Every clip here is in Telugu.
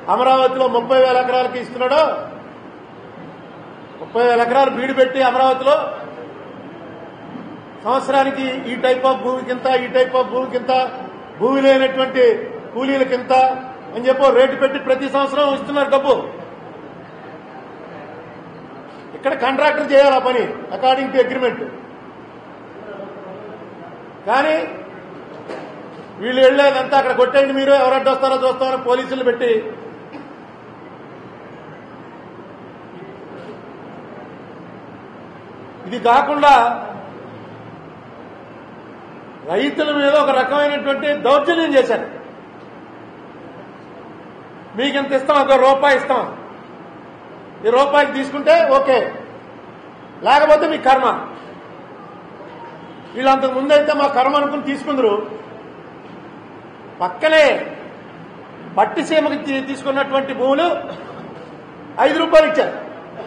అమరావతిలో ముప్పై వేల ఎకరాలకి ఇస్తున్నాడో ముప్పై వేల ఎకరాలు బీడు పెట్టి అమరావతిలో సంవత్సరానికి ఈ టైప్ ఆఫ్ భూమికింత ఈ టైప్ ఆఫ్ భూమికింత భూమి లేనటువంటి కూలీలకింత అని చెప్పి ఓ రేటు పెట్టి ప్రతి సంవత్సరం ఇస్తున్నారు డబ్బు ఇక్కడ కాంట్రాక్టర్ చేయాలి ఆ పని అకార్డింగ్ టు అగ్రిమెంట్ కానీ వీళ్ళు వెళ్ళేదంతా అక్కడ కొట్టండి మీరు ఎవరు అడ్డొస్తారో చూస్తారో పోలీసులు పెట్టి ఇది కాకుండా రైతుల మీద ఒక రకమైనటువంటి దౌర్జన్యం చేశారు మీకు ఇంత ఇస్తాం ఒక రూపాయి ఇస్తాం ఈ రూపాయికి తీసుకుంటే ఓకే లేకపోతే మీ కర్మ వీళ్ళు అంతకు ముందైతే మా కర్మ అనుకుని తీసుకుందరు పక్కనే పట్టిసీమకి తీ- తీసుకున్నటువంటి భూములు ఐదు రూపాయలు ఇచ్చారు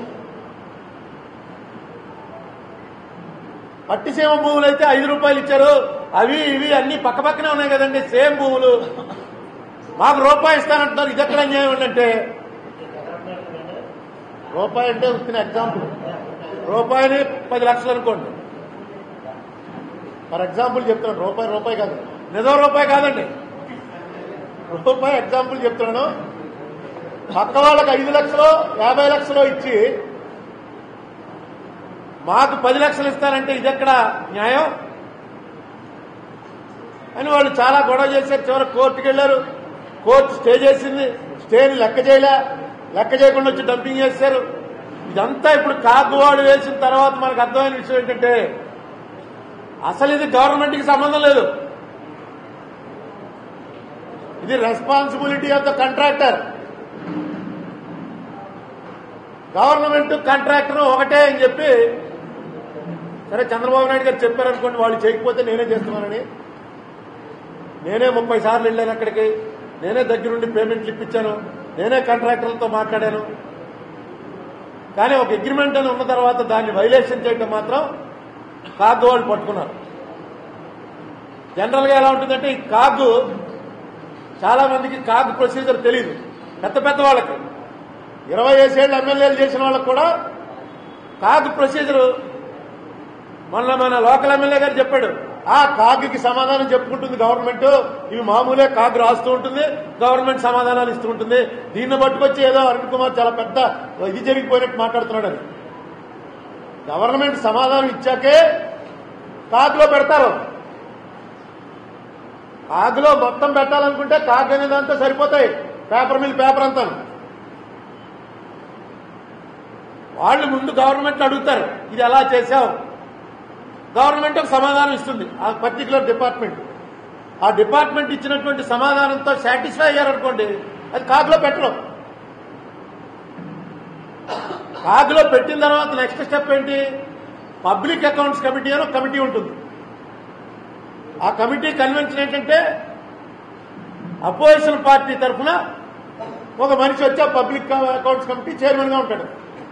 పట్టిసీమ భూములు అయితే ఐదు రూపాయలు ఇచ్చారు అవి ఇవి అన్ని పక్క పక్కనే ఉన్నాయి కదండి సేమ్ భూములు మాకు రూపాయి ఇస్తానంటున్నారు ఇది ఎక్కడ అన్యాయం అంటే రూపాయి అంటే వచ్చిన ఎగ్జాంపుల్ రూపాయిని పది లక్షలు అనుకోండి ఫర్ ఎగ్జాంపుల్ చెప్తున్నాను రూపాయి రూపాయి కాదు నిజం రూపాయి కాదండి రూపాయి ఎగ్జాంపుల్ చెప్తున్నాను పక్క వాళ్ళకి ఐదు లక్షలు యాభై లక్షలు ఇచ్చి మాకు పది లక్షలు ఇస్తారంటే ఇది ఎక్కడ న్యాయం అని వాళ్ళు చాలా గొడవ చేశారు చివరి కోర్టుకి వెళ్ళారు కోర్టు స్టే చేసింది స్టేని లెక్క చేయలే లెక్క చేయకుండా వచ్చి డంపింగ్ చేశారు ఇదంతా ఇప్పుడు కాకువాడు వేసిన తర్వాత మనకు అర్థమైన విషయం ఏంటంటే అసలు ఇది గవర్నమెంట్కి సంబంధం లేదు ఇది responsibility of the contractor government contractor ఒకటే అని చెప్పి సరే చంద్రబాబు నాయుడు గారు చెప్పారనుకోండి వాళ్ళు చేయకపోతే నేనే చేస్తున్నానని నేనే ముప్పై సార్లు వెళ్ళాను అక్కడికి నేనే దగ్గరుండి పేమెంట్లు ఇప్పించాను నేనే కాంట్రాక్టర్లతో మాట్లాడాను కానీ ఒక అగ్రిమెంట్ అని ఉన్న తర్వాత దాన్ని వైలేషన్ చేయటం మాత్రం కాగ్ వాళ్ళు పట్టుకున్నారు జనరల్ గా ఎలా ఉంటుందంటే ఈ కాగు చాలా మందికి కాగ్ ప్రొసీజర్ తెలియదు పెద్ద పెద్ద వాళ్ళకి ఇరవై ఐదేళ్ళు ఎమ్మెల్యేలు చేసిన వాళ్ళకి కూడా కాగ్ ప్రొసీజర్ మొన్న మన లోకల్ ఎమ్మెల్యే గారు చెప్పాడు ఆ కాగ్కి సమాధానం చెప్పుకుంటుంది గవర్నమెంట్ ఇవి మామూలే కాగ్ రాస్తూ ఉంటుంది గవర్నమెంట్ సమాధానాలు ఇస్తూ ఉంటుంది దీన్ని పట్టుకొచ్చి ఏదో అరుణ్ కుమార్ చాలా పెద్ద ఇది జరిగిపోయినట్టు మాట్లాడుతున్నాడు అని గవర్నమెంట్ సమాధానం ఇచ్చాకే కాగ్లో పెడతారు కాగ్లో మొత్తం పెట్టాలనుకుంటే కాగ్ అనే దాంతో సరిపోతాయి పేపర్ మిల్ పేపర్ అంతా వాళ్ళు ముందు గవర్నమెంట్ అడుగుతారు ఇది ఎలా చేశావు గవర్నమెంట్ ఒక సమాధానం ఇస్తుంది ఆ పర్టికులర్ డిపార్ట్మెంట్ ఆ డిపార్ట్మెంట్ ఇచ్చినటువంటి సమాధానంతో సాటిస్ఫై అయ్యారనుకోండి అది కాగులో పెట్టరు కాగులో పెట్టిన తర్వాత నెక్స్ట్ స్టెప్ ఏంటి పబ్లిక్ అకౌంట్స్ కమిటీ అని ఒక కమిటీ ఉంటుంది ఆ కమిటీ కన్వెన్షన్ ఏంటంటే అపోజిషన్ పార్టీ తరఫున ఒక మనిషి వచ్చి ఆ పబ్లిక్ అకౌంట్స్ కమిటీ చైర్మన్ గా ఉంటాడు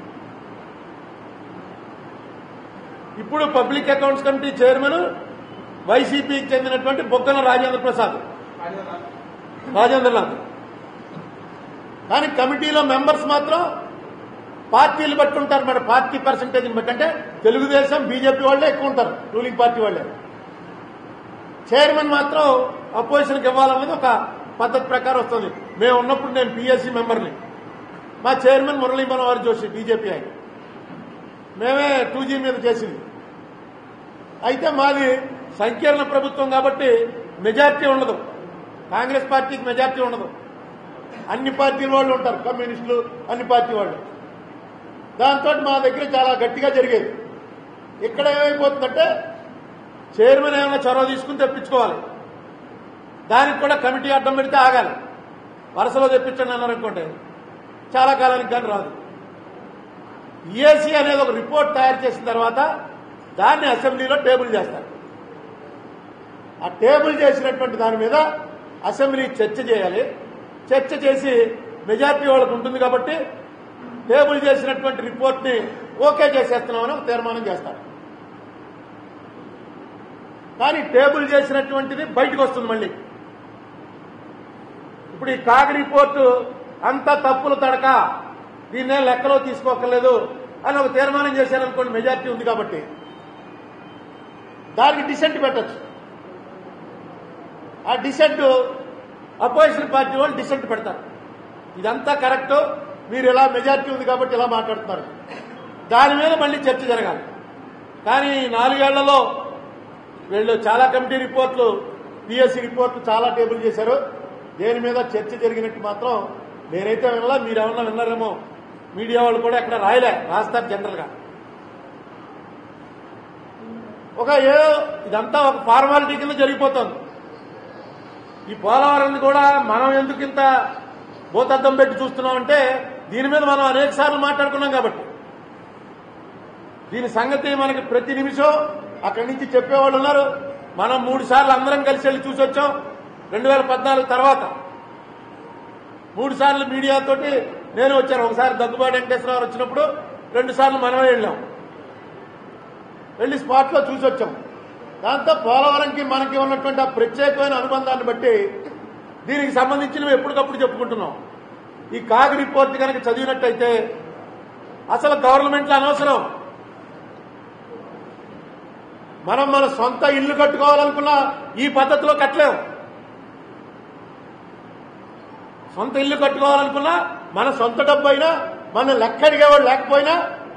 ఇప్పుడు పబ్లిక్ అకౌంట్స్ కమిటీ చైర్మన్ వైసీపీకి చెందినటువంటి బొగ్గన రాజేంద్ర ప్రసాద్ రాజేంద్రనాథ్ కానీ కమిటీలో మెంబర్స్ మాత్రం పార్టీలు బట్టి ఉంటారు మన పార్టీ పర్సంటేజ్ బట్టి అంటే తెలుగుదేశం బీజేపీ వాళ్ళే ఎక్కువ ఉంటారు రూలింగ్ పార్టీ వాళ్ళే చైర్మన్ మాత్రం అపోజిషన్కి ఇవ్వాలన్నది ఒక పద్ధతి ప్రకారం వస్తుంది మేము ఉన్నప్పుడు నేను పిఎస్సి మెంబర్ని మా చైర్మన్ మురళీ మనోహర్ జోషి బీజేపీ ఆయన మేమే టూ జీ మీద చేసింది అయితే మాది సంకీర్ణ ప్రభుత్వం కాబట్టి మెజార్టీ ఉండదు కాంగ్రెస్ పార్టీకి మెజార్టీ ఉండదు అన్ని పార్టీల వాళ్ళు ఉంటారు కమ్యూనిస్టులు అన్ని పార్టీ వాళ్ళు దాంతో మా దగ్గర చాలా గట్టిగా జరిగేది ఇక్కడ ఏమైపోతుందంటే చైర్మన్ ఏమైనా చొరవ తీసుకుని తెప్పించుకోవాలి దానికి కూడా కమిటీ అడ్డం పెడితే ఆగాలి వరుసలో తెప్పించండి అన్నారనుకోండి చాలా కాలానికి కానీ రాదు ఈఏసీ అనేది ఒక రిపోర్ట్ తయారు చేసిన తర్వాత దాన్ని అసెంబ్లీలో టేబుల్ చేస్తారు ఆ టేబుల్ చేసినటువంటి దాని మీద అసెంబ్లీ చర్చ చేయాలి చర్చ చేసి మెజార్టీ వాళ్ళకు ఉంటుంది కాబట్టి టేబుల్ చేసినటువంటి రిపోర్ట్ ని ఓకే చేసేస్తున్నామని ఒక తీర్మానం చేస్తారు కానీ టేబుల్ చేసినటువంటిది బయటకు వస్తుంది మళ్ళీ ఇప్పుడు ఈ కాగ్ రిపోర్టు అంత తప్పులు తడక దీన్నే లెక్కలో తీసుకోకర్లేదు అని ఒక తీర్మానం చేశారనుకోండి మెజారిటీ ఉంది కాబట్టి దానికి డిసెంట్ పెట్టచ్చు ఆ డిసెంట్ అపోజిషన్ పార్టీ వాళ్ళు డిసెంట్ పెడతారు ఇదంతా కరెక్ట్ మీరు ఇలా మెజారిటీ ఉంది కాబట్టి ఇలా మాట్లాడుతున్నారు దాని మీద మళ్ళీ చర్చ జరగాలి కానీ ఈ నాలుగేళ్లలో వీళ్ళు చాలా కమిటీ రిపోర్ట్లు పిఎస్సి రిపోర్ట్లు చాలా టేబుల్ చేశారు దేని మీద చర్చ జరిగినట్టు మాత్రం నేనైతే వినలా మీరేమన్నా విన్నారేమో మీడియా వాళ్ళు కూడా ఎక్కడ రాయలే రాస్తారు జనరల్గా ఒక ఏదో ఇదంతా ఒక ఫార్మాలిటీ కింద జరిగిపోతుంది ఈ పోలవరాన్ని కూడా మనం ఎందుకు ఇంత భూతద్దం పెట్టి చూస్తున్నామంటే దీని మీద మనం అనేక సార్లు మాట్లాడుకున్నాం కాబట్టి దీని సంగతి మనకి ప్రతి నిమిషం అక్కడి నుంచి చెప్పేవాళ్ళు ఉన్నారు మనం మూడు సార్లు అందరం కలిసి వెళ్ళి చూసి వచ్చాం రెండు వేల పద్నాలుగు తర్వాత మూడు సార్లు మీడియాతోటి నేను వచ్చాను ఒకసారి దగ్గుబాటి వెంకటేశ్వరరావు వచ్చినప్పుడు రెండు సార్లు మనమే వెళ్ళాం వెళ్ళి స్పాట్ లో చూసి వచ్చాం దాంతో పోలవరంకి మనకి ఉన్నటువంటి ఆ ప్రత్యేకమైన అనుబంధాన్ని బట్టి దీనికి సంబంధించినవి ఎప్పటికప్పుడు చెప్పుకుంటున్నాం ఈ కాగ్ రిపోర్ట్ కనుక చదివినట్టయితే అసలు గవర్నమెంట్లో అనవసరం మనం మన సొంత ఇల్లు కట్టుకోవాలనుకున్న ఈ పద్ధతిలో కట్టలేం సొంత ఇల్లు కట్టుకోవాలనుకున్నా మన సొంత డబ్బు అయినా మన లెక్క అడిగేవాడు లేకపోయినా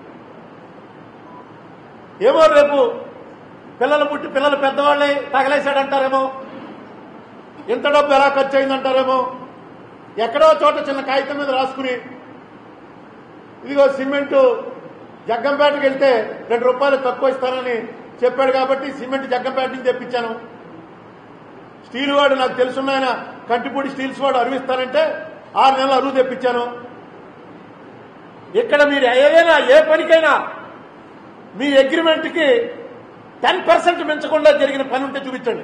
ఏమో రేపు పిల్లలు పుట్టి పిల్లలు పెద్దవాళ్ళని తగలేశాడంటారేమో ఇంత డబ్బు ఎలా ఖర్చు అయిందంటారేమో ఎక్కడో చోట చిన్న కాగితం మీద రాసుకుని ఇదిగో సిమెంటు జగ్గంపేటకి వెళ్తే రెండు రూపాయలు తక్కువ ఇస్తానని చెప్పాడు కాబట్టి సిమెంట్ జగ్గంపేట నుంచి తెప్పించాను స్టీల్ వాడు నాకు తెలుసున్న ఆయన కంటిపూడి స్టీల్స్ వాడు అరువిస్తానంటే ఆరు నెలలు అరువు తెప్పించాను ఇక్కడ మీరు ఏదైనా ఏ పనికైనా మీ అగ్రిమెంట్కి టెన్ పర్సెంట్ మించకుండా జరిగిన పని ఉంటే చూపించండి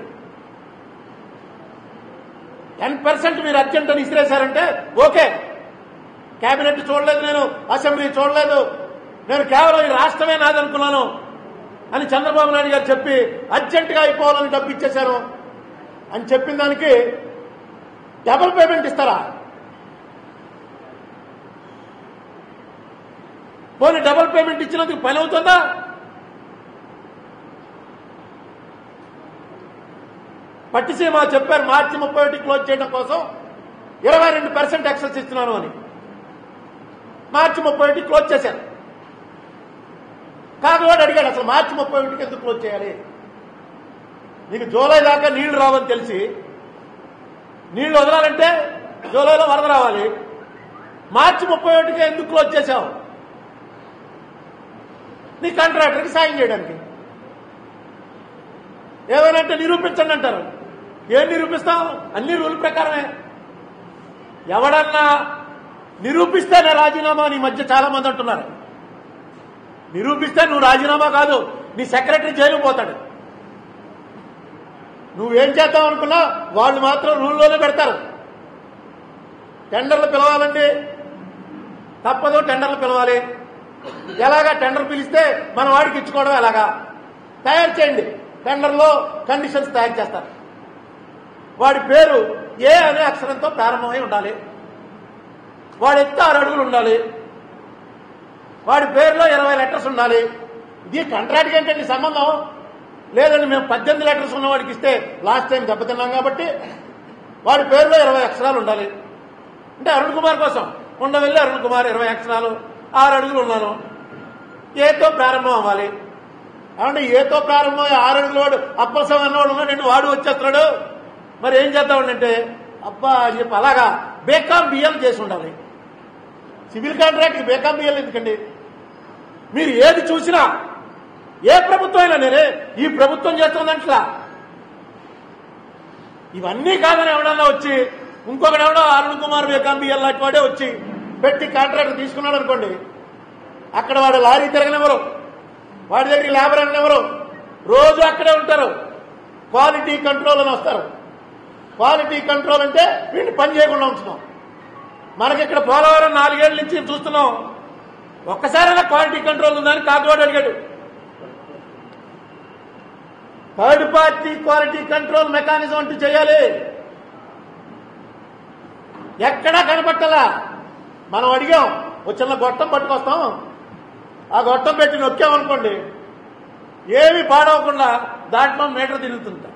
టెన్ పర్సెంట్ మీరు అర్జెంట్ అని ఇసిరేశారంటే ఓకే కేబినెట్ చూడలేదు నేను అసెంబ్లీ చూడలేదు నేను కేవలం ఈ రాష్ట్రమే నాదనుకున్నాను అని చంద్రబాబు నాయుడు గారు చెప్పి అర్జెంటుగా అయిపోవాలని డబ్బు ఇచ్చేశాను అని చెప్పిన దానికి డబుల్ పేమెంట్ ఇస్తారా పోనీ డబుల్ పేమెంట్ ఇచ్చినందుకు పని అవుతుందా పట్టిసీమ చెప్పారు మార్చి ముప్పై ఒకటి క్లోజ్ చేయడం కోసం ఇరవై రెండు పర్సెంట్ ఎక్సెస్ ఇస్తున్నాను అని మార్చి ముప్పై ఒకటి క్లోజ్ చేశారు కాకవాడు అడిగాడు అసలు మార్చి ముప్పై ఒకటికి ఎందుకు క్లోజ్ చేయాలి నీకు జూలై దాకా నీళ్లు రావని తెలిసి నీళ్లు వదలాలంటే జూలైలో వరద రావాలి మార్చి ముప్పై ఒకటికి ఎందుకు క్లోజ్ చేశావు నీ కాంట్రాక్టర్కి సాయం చేయడానికి ఏమైనా నిరూపించండి అంటారు ఏం నిరూపిస్తాం అన్ని రూల్ ప్రకారమే ఎవడన్నా నిరూపిస్తేనే రాజీనామా నీ మధ్య చాలా మంది అంటున్నారు నిరూపిస్తే నువ్వు రాజీనామా కాదు నీ సెక్రటరీ జైలు పోతాడు నువ్వేం చేద్దాం అనుకున్నా వాళ్ళు మాత్రం రూల్లోనే పెడతారు టెండర్లు పిలవాలండి తప్పదు టెండర్లు పిలవాలి ఎలాగా టెండర్ పిలిస్తే మన వాడికి ఇచ్చుకోవడం ఎలాగా తయారు చేయండి టెండర్లో కండిషన్స్ తయారు చేస్తారు వాడి పేరు ఏ అనే అక్షరంతో ప్రారంభమై ఉండాలి వాడి ఎత్తు ఆరు అడుగులు ఉండాలి వాడి పేరులో ఇరవై లెటర్స్ ఉండాలి ఇది కాంట్రాక్ట్కి ఏంటండి సంబంధం లేదండి మేము పద్దెనిమిది లెటర్స్ ఉన్న వాడికి ఇస్తే లాస్ట్ టైం దెబ్బతిన్నాం కాబట్టి వాడి పేరులో ఇరవై అక్షరాలు ఉండాలి అంటే అరుణ్ కుమార్ కోసం ఉండవెళ్ళి అరుణ్ కుమార్ ఇరవై అక్షరాలు ఆరు అడుగులు ఉన్నాను ఏతో ప్రారంభం అవ్వాలి ఏమంటే ఏతో ప్రారంభం ఆరు అడుగుల వాడు అప్పలసం అన్నవాడు ఉన్నాడు వాడు వచ్చేస్తున్నాడు మరి ఏం చేద్దామంటే అబ్బా అని చెప్పి అలాగా బేకాం బియ్యం చేసి ఉండాలి సివిల్ కాంట్రాక్ట్ బేకాం బియ్యం ఎందుకండి మీరు ఏది చూసినా ఏ ప్రభుత్వం అయినా నేనే ఈ ప్రభుత్వం చేస్తుందంట్లా ఇవన్నీ కాదని ఎవడన్నా వచ్చి ఇంకొకటి ఎవడో అరుణ్ కుమార్ బేకాంబి లాంటి వాడే వచ్చి పెట్టి కాంట్రాక్ట్ తీసుకున్నాడు అనుకోండి అక్కడ వాడు లారీ తిరగనివ్వరు వాడి దగ్గర లేబర్ అననివ్వరు రోజు అక్కడే ఉంటారు క్వాలిటీ కంట్రోల్ అని వస్తారు క్వాలిటీ కంట్రోల్ అంటే వీటిని పని చేయకుండా ఉంచుతాం మనకి ఇక్కడ పోలవరం నాలుగేళ్ల నుంచి చూస్తున్నాం ఒక్కసారైనా క్వాలిటీ కంట్రోల్ ఉందని కాకువాడు అడిగాడు third party quality control mechanism అంటూ చేయాలి ఎక్కడా కనపట్టలా మనం అడిగాం ఒక చిన్న గొట్టం పట్టుకొస్తాం ఆ గొట్టం పెట్టి నొక్కామనుకోండి ఏమి పాడవకుండా దాంట్లో మీటర్ తిరుగుతుంటా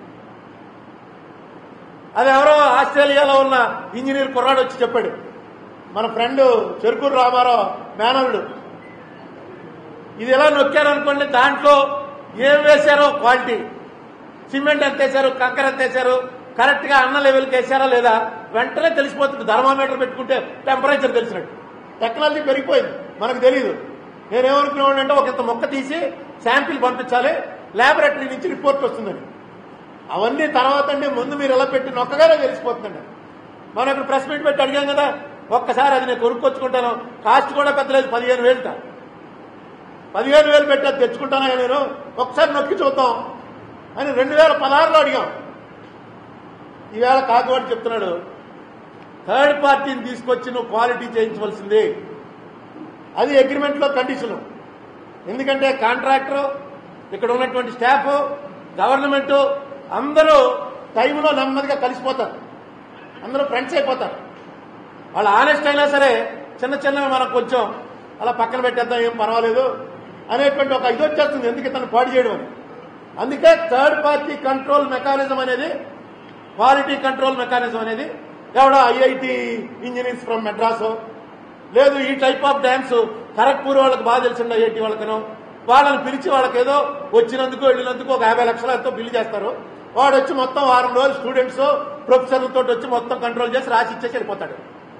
అది ఎవరో ఆస్ట్రేలియాలో ఉన్న ఇంజనీర్ కుర్రాడు వచ్చి చెప్పాడు మన ఫ్రెండ్ చెరుకూరు రామారావు మేనల్లుడు ఇది ఎలా నొక్కారనుకోండి దాంట్లో ఏం వేశారో క్వాలిటీ సిమెంట్ ఎంత వేశారు కంకర ఎంత వేశారు కరెక్ట్ గా అన్న లెవెల్కి వేశారా లేదా వెంటనే తెలిసిపోతుంది థర్మామీటర్ పెట్టుకుంటే టెంపరేచర్ తెలిసినట్టు టెక్నాలజీ పెరిగిపోయింది మనకు తెలియదు నేనేమనుకునేవాడిని అంటే ఒక ఇంత మొక్క తీసి శాంపిల్ పంపించాలి ల్యాబొరేటరీ నుంచి రిపోర్ట్ వస్తుందని అవన్నీ తర్వాత అండి ముందు మీరు ఎలా పెట్టి నొక్కగానే తెలిసిపోతుందండి మనం ఇక్కడ ప్రెస్ మీట్ పెట్టి అడిగాం కదా ఒక్కసారి అది నేను కొనుక్కొచ్చుకుంటాను కాస్ట్ కూడా పెద్దలేదు పదిహేను వేలుట పదిహేను వేలు పెట్టి అది తెచ్చుకుంటానా నేను ఒకసారి నొక్కి చూద్దాం అని రెండు వేల పదహారులో అడిగాం ఈవేళ కాకువాడు చెప్తున్నాడు థర్డ్ పార్టీని తీసుకొచ్చి నువ్వు క్వాలిటీ చేయించవలసింది అది అగ్రిమెంట్లో కండిషన్ ఎందుకంటే కాంట్రాక్టర్ ఇక్కడ ఉన్నటువంటి స్టాఫ్ గవర్నమెంట్ అందరూ టైంలో నెమ్మదిగా కలిసిపోతారు అందరూ ఫ్రెండ్స్ అయిపోతారు వాళ్ళు ఆనెస్ట్ అయినా సరే చిన్న చిన్నవి మనకు కొంచెం అలా పక్కన పెట్టేద్దాం ఏం పర్వాలేదు అనేటువంటి ఒక ఇది వచ్చేస్తుంది ఎందుకు ఇతను పాడు చేయడం అని అందుకే థర్డ్ పార్టీ కంట్రోల్ మెకానిజం అనేది క్వాలిటీ కంట్రోల్ మెకానిజం అనేది ఎవడో ఐఐటి ఇంజనీర్స్ ఫ్రమ్ మెడ్రాసో లేదు ఈ టైప్ ఆఫ్ డ్యామ్స్ ఖరగ్పూర్ వాళ్ళకి బాగా తెలిసింది ఐఐటి వాళ్ళకను వాళ్ళని పిలిచి వాళ్ళకి ఏదో వచ్చినందుకు వెళ్ళినందుకు ఒక యాభై లక్షల ఎంతో బిల్లు చేస్తారు వాడు వచ్చి మొత్తం వారం రోజులు స్టూడెంట్స్ ప్రొఫెసర్లతో వచ్చి మొత్తం కంట్రోల్ చేసి రాసి ఇచ్చేసి వెళ్ళిపోతాడు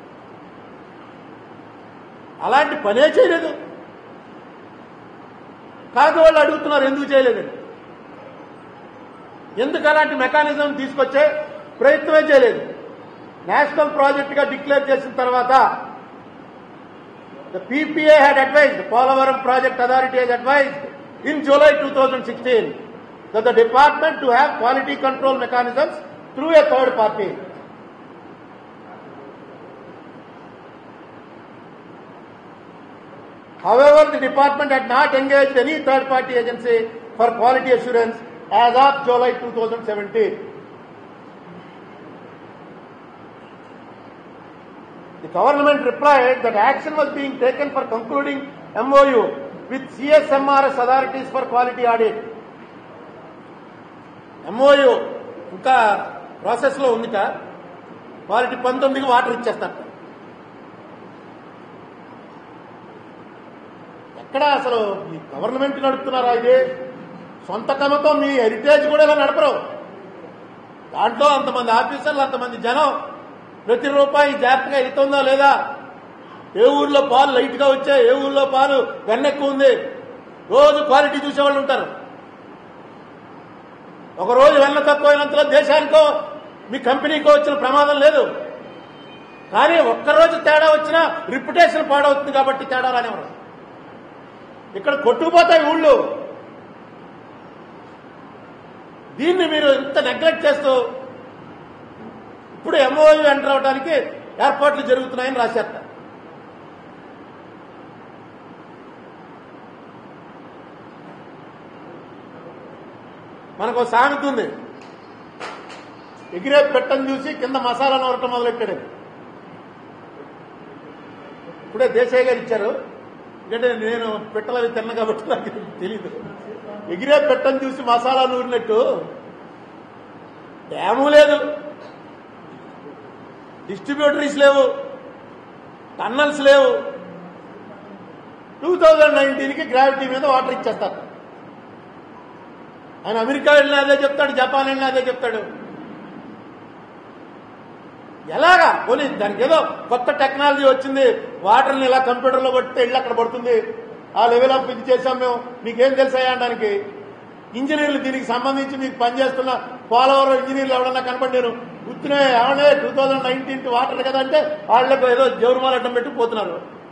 అలాంటి పనే చేయలేదు కాదు వాళ్ళు అడుగుతున్నారు ఎందుకు చేయలేదని ఎందుకు అలాంటి మెకానిజం తీసుకొచ్చే ప్రయత్నమే చేయలేదు నేషనల్ ప్రాజెక్ట్ గా డిక్లేర్ చేసిన తర్వాత the PPA had advised Polavaram project authority head advised in July two thousand sixteen that the department to have quality control mechanisms through a third party. However, the department had not engaged any third party agency for quality assurance as of July 2017. The government replied that action was being taken for concluding MOU with CSMRS authorities for quality audit. MOU ఇంకా ప్రాసెస్ లో ఉందిట క్వాలిటీ పంతొమ్మిదికి వాటర్ ఇచ్చేస్తారట ఎక్కడ అసలు ఈ గవర్నమెంట్ నడుపుతున్నారా ఇది సొంత కమతో మీ హెరిటేజ్ కూడా ఇలా నడపరు దాంట్లో అంతమంది ఆఫీసర్లు అంతమంది జనం ప్రతి రూపాయి జాగ్రత్తగా వెళ్తుందా లేదా ఏ ఊర్లో పాలు లైట్ గా వచ్చాయి ఏ ఊర్లో పాలు వెన్నెక్కువ ఉంది రోజు క్వాలిటీ చూసేవాళ్ళు ఉంటారు ఒక రోజు వెన్న తక్కువైనంతలో దేశానికో మీ కంపెనీకో వచ్చిన ప్రమాదం లేదు కానీ ఒక్కరోజు తేడా వచ్చినా రిప్యుటేషన్ పాడవుతుంది కాబట్టి తేడా రానివ్వరు ఇక్కడ కొట్టుకుపోతాయి ఊళ్ళు దీన్ని మీరు ఇంత నెగ్లెక్ట్ చేస్తూ ఇప్పుడు ఎంఓయూ ఎంటర్ అవడానికి ఏర్పాట్లు జరుగుతున్నాయని రాశారట మనకు సామెత ఉంది ఎగిరే పెట్టని చూసి కింద మసాలా నూరటం మొదలెట్టాడు ఇప్పుడే దేశాయ్ గారు ఇచ్చారు ఎందుకంటే నేను పెట్టలు అవి తిన్న కాబట్టి నాకు తెలియదు ఎగిరే పెట్టని చూసి మసాలా నూరినట్టు డ్యాము లేదు డిస్ట్రిబ్యూటరీస్ లేవు టన్నల్స్ లేవు టూ థౌజండ్ నైన్టీన్కి గ్రావిటీ మీద వాటర్ ఇచ్చేస్తారు ఆయన అమెరికా వెళ్ళినా అదే చెప్తాడు జపాన్ వెళ్ళినా అదే చెప్తాడు ఎలాగా పోనీ దానికి ఏదో కొత్త టెక్నాలజీ వచ్చింది వాటర్ని ఇలా కంప్యూటర్లో కొట్టితే ఇల్లు అక్కడ పడుతుంది ఆ లెవెల్ ఆఫ్ ఇది చేసాం మేము మీకేం తెలుసాయా అనడానికి ఇంజనీర్లు దీనికి సంబంధించి మీకు పనిచేస్తున్న పోలవరం ఇంజనీర్లు ఎవరన్నా కనపడి నేను గుర్తునే ఏమనే టూ థౌజండ్ నైన్టీన్ వాటర్ కదా అంటే వాళ్ళకు ఏదో జౌరుమాలడ్డం పెట్టి పోతున్నారు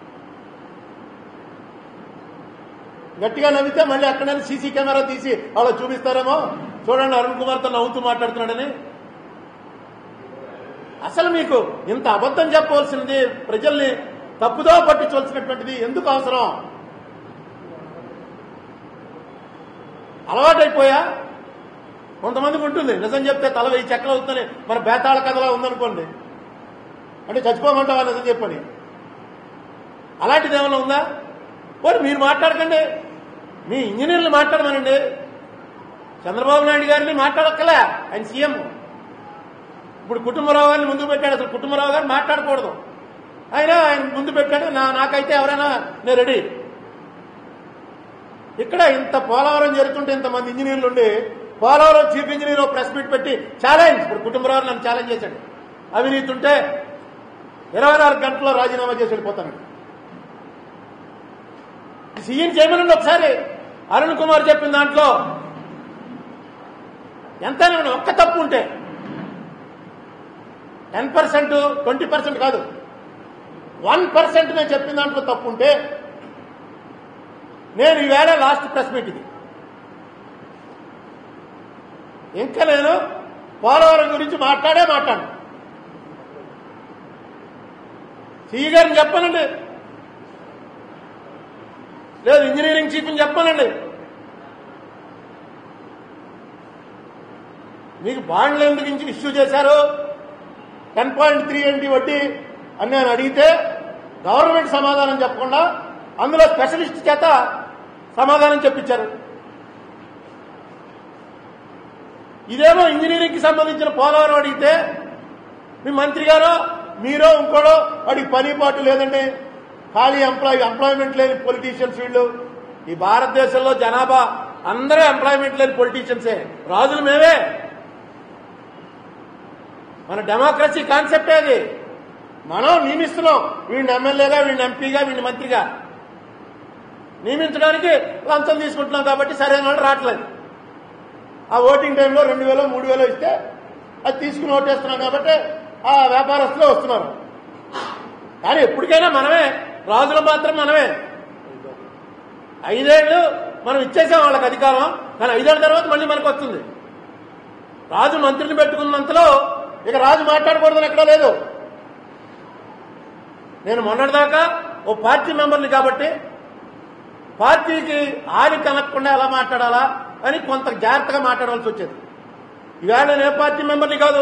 గట్టిగా నవ్వితే మళ్ళీ అక్కడైనా సీసీ కెమెరా తీసి వాళ్ళు చూపిస్తారేమో చూడండి అరుణ్ కుమార్తో నవ్వుతూ మాట్లాడుతున్నాడని అసలు మీకు ఇంత అబద్ధం చెప్పవలసినది ప్రజల్ని తప్పుదో పట్టించవలసినటువంటిది ఎందుకు అవసరం అలవాటైపోయా కొంతమందికి ఉంటుంది నిజం చెప్తే తల వెయ్యి చెక్కలు అవుతుందని మన బేతాళ కథలా ఉందనుకోండి అంటే చచ్చిపోమంటావా నిజం చెప్పని అలాంటిది ఏమైనా ఉందా పోనీ మీరు మాట్లాడకండి మీ ఇంజనీర్లు మాట్లాడమనండి చంద్రబాబు నాయుడు గారిని మాట్లాడక్కలే ఆయన సీఎం ఇప్పుడు కుటుంబరావు గారిని ముందు పెట్టాడు అసలు కుటుంబరావు గారు మాట్లాడకూడదు ఆయన ఆయన ముందు పెట్టాడు నా నాకైతే ఎవరైనా నేను రెడీ ఇక్కడ ఇంత పోలవరం జరుగుతుంటే ఇంతమంది ఇంజనీర్లు ఉండి పోలవరం చీఫ్ ఇంజనీర్ ఓ ప్రెస్ మీట్ పెట్టి ఛాలెంజ్ ఇప్పుడు కుటుంబరావు నన్ను ఛాలెంజ్ చేశాడు అవినీతి ఉంటే ఇరవై నాలుగు గంటల్లో రాజీనామా చేసి వెళ్ళిపోతాను సీఎం చేయమనండి ఒకసారి అరుణ్ కుమార్ చెప్పిన దాంట్లో ఎంతైనా ఒక్క తప్పు ఉంటే టెన్ పర్సెంట్ ట్వంటీ పర్సెంట్ కాదు వన్ పర్సెంట్ నేను చెప్పిన దాంట్లో తప్పు ఉంటే నేను ఈవేళ లాస్ట్ ప్రెస్ మీట్ ఇది ఇంకా నేను పోలవరం గురించి మాట్లాడే మాట్లాడు సిఈ గారిని చెప్పానండి లేదు ఇంజనీరింగ్ చీఫ్ని చెప్పానండి మీకు బాండ్లు ఎందుకు ఇంచి ఇష్యూ చేశారు టెన్ పాయింట్ త్రీ ఏంటి వడ్డీ అని నేను అడిగితే గవర్నమెంట్ సమాధానం చెప్పకుండా అందులో స్పెషలిస్ట్ చేత సమాధానం చెప్పించారు ఇదేమో ఇంజనీరింగ్ కి సంబంధించిన పోలవరం అడిగితే మీ మంత్రి గారో మీరో ఇంకోడో వాడికి పని పాటు లేదండి ఖాళీ ఎంప్లాయ్ ఎంప్లాయ్మెంట్ లేని పొలిటీషియన్స్ వీళ్ళు ఈ భారతదేశంలో జనాభా అందరూ ఎంప్లాయ్మెంట్ లేని పొలిటీషియన్సే రాజులు మేమే మన డెమోక్రసీ కాన్సెప్టే అది మనం నియమిస్తున్నాం వీడిని ఎమ్మెల్యేగా వీడిని ఎంపీగా వీడిని మంత్రిగా నియమించడానికి లంచం తీసుకుంటున్నాం కాబట్టి సరైన వాళ్ళు రావట్లేదు ఆ ఓటింగ్ టైంలో రెండు వేలు మూడు వేలు ఇస్తే అది తీసుకుని ఓటేస్తున్నాం కాబట్టి ఆ వ్యాపారస్తులు వస్తున్నారు కానీ ఎప్పటికైనా మనమే రాజులు మాత్రం మనమే ఐదేళ్లు మనం ఇచ్చేసాం వాళ్ళకి అధికారం కానీ ఐదేళ్ల తర్వాత మళ్ళీ మనకు వస్తుంది రాజు మంత్రిని పెట్టుకున్నంతలో ఇక రాజు మాట్లాడకూడదని ఎక్కడా లేదు నేను మొన్నటిదాకా ఓ పార్టీ మెంబర్ని కాబట్టి పార్టీకి ఆరి కనకుండా ఎలా మాట్లాడాలా అని కొంత జాగ్రత్తగా మాట్లాడాల్సి వచ్చేది ఇవాళ నేను ఏ పార్టీ మెంబర్ని కాదు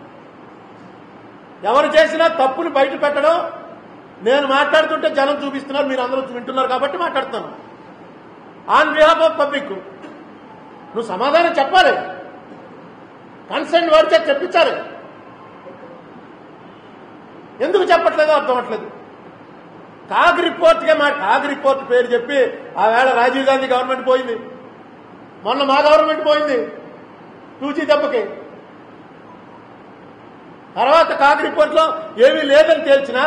ఎవరు చేసినా తప్పుని బయట పెట్టడం నేను మాట్లాడుతుంటే జనం చూపిస్తున్నారు మీరు అందరూ వింటున్నారు కాబట్టి మాట్లాడుతున్నాను ఆన్ బిహాఫ్ ఆఫ్ పబ్లిక్ నువ్వు సమాధానం చెప్పాలి కన్సర్న్ వాడితే చెప్పించాలి ఎందుకు చెప్పట్లేదో అర్థం అవట్లేదు కాగ్ రిపోర్ట్గా మా కాగ్ రిపోర్ట్ పేరు చెప్పి ఆ వేళ రాజీవ్ గాంధీ గవర్నమెంట్ పోయింది మొన్న మా గవర్నమెంట్ పోయింది టూజీ దెబ్బకి తర్వాత కాగ్ రిపోర్ట్లో ఏమీ లేదని తేల్చినా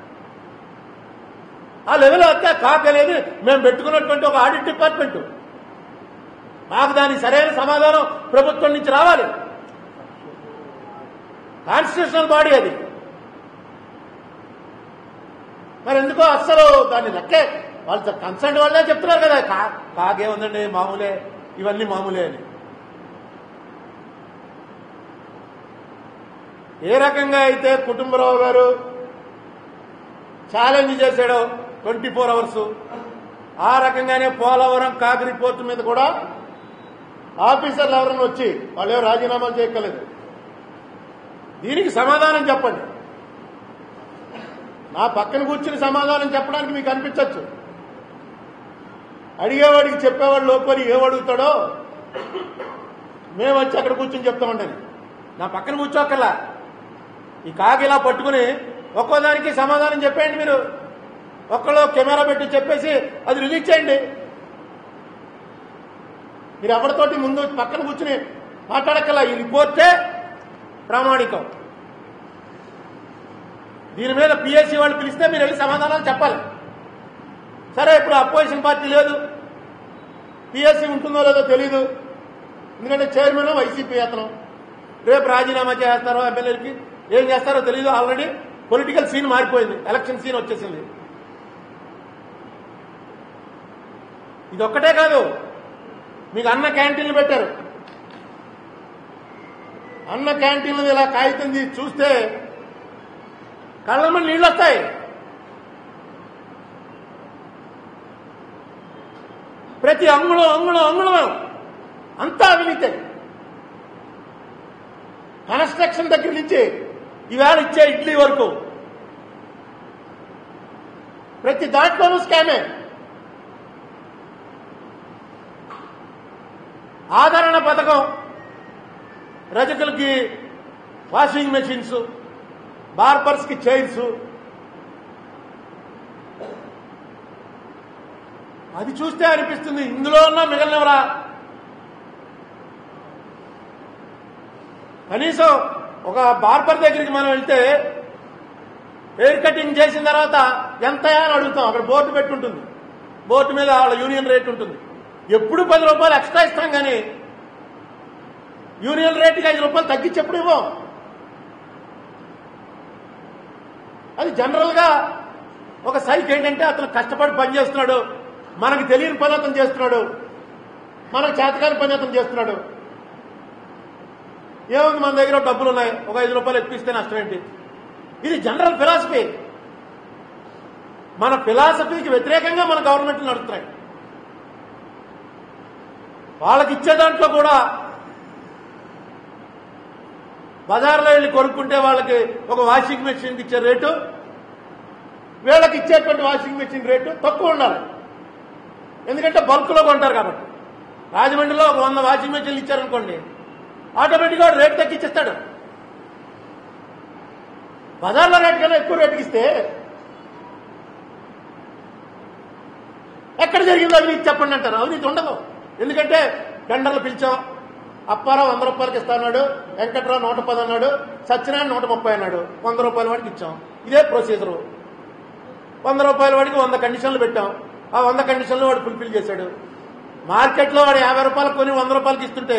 ఆ లెవెల్ అంతే కాక్ అనేది మేము పెట్టుకున్నటువంటి ఒక ఆడిట్ డిపార్ట్మెంట్ మాకు దానికి సరైన సమాధానం ప్రభుత్వం నుంచి రావాలి కాన్స్టిట్యూషనల్ బాడీ అది మరి ఎందుకో అస్సలు దాన్ని లెక్కే వాళ్ళు కన్సర్న్ వాళ్ళే చెప్తున్నారు కదా కా కాగే ఉందండి మామూలే ఇవన్నీ మామూలే అని ఏ రకంగా అయితే కుటుంబరావు గారు ఛాలెంజ్ చేశాడో ట్వంటీ ఫోర్ అవర్స్ ఆ రకంగానే పోలవరం కాగ్ రిపోర్ట్ మీద కూడా ఆఫీసర్లు ఎవరైనా వచ్చి వాళ్ళు ఏం రాజీనామాలు చేయక్కలేదు దీనికి సమాధానం చెప్పండి నా పక్కన కూర్చుని సమాధానం చెప్పడానికి మీకు అనిపించవచ్చు అడిగేవాడికి చెప్పేవాడు లోపలి ఏమడుగుతాడో మేము వచ్చి అక్కడ కూర్చుని చెప్తామండి అని. నా పక్కన కూర్చోక్కర్లా ఈ కాకి ఇలా పట్టుకుని ఒక్కో దానికి సమాధానం చెప్పేయండి మీరు ఒక్కలో కెమెరా పెట్టి చెప్పేసి అది రిలీజ్ చేయండి మీరు ఎవరితోటి ముందు పక్కన కూర్చుని మాట్లాడక్కల ఈ రిపోర్టే ప్రామాణికం దీని మీద పిఎస్సీ వాళ్ళు పిలిస్తే మీరు వెళ్ళి సమాధానాలు చెప్పాలి సరే ఇప్పుడు అపోజిషన్ పార్టీ లేదు పిఎస్సీ ఉంటుందో లేదో తెలీదు ఎందుకంటే చైర్మన్ వైసీపీ అతను రేపు రాజీనామా చేస్తారో ఎమ్మెల్యేలకి ఏం చేస్తారో తెలీదు ఆల్రెడీ పొలిటికల్ సీన్ మారిపోయింది ఎలక్షన్ సీన్ వచ్చేసింది ఇది ఒక్కటే కాదు మీకు అన్న క్యాంటీన్లు పెట్టారు అన్న క్యాంటీన్లు ఇలా కాగితం తీసి చూస్తే కళ్ళమ్మ నీళ్ళు వస్తాయి ప్రతి అంగుళం అంగుళం అంగుళం అంతా అవినీతే కన్స్ట్రక్షన్ దగ్గర నుంచి ఈవేళ ఇచ్చే ఇడ్లీ వరకు ప్రతి దాంట్లోనూ స్కామే ఆదరణ పథకం రజకులకి వాషింగ్ మెషిన్స్ బార్బర్స్కి చైర్స్ అది చూస్తే అనిపిస్తుంది ఇందులో ఉన్న మిగిలినవరా కనీసం ఒక బార్బర్ దగ్గరికి మనం వెళ్తే హెయిర్ కటింగ్ చేసిన తర్వాత ఎంత అని అడుగుతాం అక్కడ బోర్డు పెట్టి ఉంటుంది బోర్డు మీద వాళ్ళ యూనియన్ రేట్ ఉంటుంది ఎప్పుడు పది రూపాయలు ఎక్స్ట్రా ఇస్తాం కానీ యూనియన్ రేటుకి ఐదు రూపాయలు తగ్గించి ఎప్పుడు ఇవ్వం అది జనరల్గా ఒక సైక్ ఏంటంటే అతను కష్టపడి పని చేస్తున్నాడు మనకు తెలియని పని అతను చేస్తున్నాడు మనకు చేతకాని పని అతను చేస్తున్నాడు ఏముంది మన దగ్గర డబ్బులు ఉన్నాయి ఒక ఐదు రూపాయలు ఎక్కిస్తే నష్టం ఏంటి ఇది జనరల్ ఫిలాసఫీ మన ఫిలాసఫీకి వ్యతిరేకంగా మన గవర్నమెంట్లు నడుస్తున్నాయి వాళ్ళకి ఇచ్చే దాంట్లో కూడా బజార్లో వెళ్ళి కొనుక్కుంటే వాళ్ళకి ఒక వాషింగ్ మెషిన్కి ఇచ్చే రేటు వీళ్ళకి ఇచ్చేటువంటి వాషింగ్ మెషిన్ రేటు తక్కువ ఉండాలి ఎందుకంటే బల్క్లో కొంటారు కాబట్టి రాజమండ్రిలో ఒక వంద వాషింగ్ మెషిన్లు ఇచ్చారనుకోండి ఆటోమేటిక్గా వాడు రేటు తగ్గించేస్తాడు బజార్లో రేటు కన్నా ఎక్కువ రేటుకి ఇస్తే ఎక్కడ జరిగింది అవినీతి చెప్పండి అంటారు అవినీతి ఉండదు ఎందుకంటే టెండర్లు పిలిచాం అప్పారావు వంద రూపాయలకి ఇస్తా అన్నాడు వెంకట్రావు నూట పది అన్నాడు సత్యనారాయణ నూట ముప్పై అన్నాడు వంద రూపాయల వాడికి ఇచ్చాం ఇదే ప్రొసీజరు వంద రూపాయల వాడికి వంద కండిషన్లు పెట్టాం ఆ వంద కండిషన్లు వాడు ఫుల్ఫిల్ చేశాడు మార్కెట్లో వాడు యాభై రూపాయలు కొని వంద రూపాయలకి ఇస్తుంటే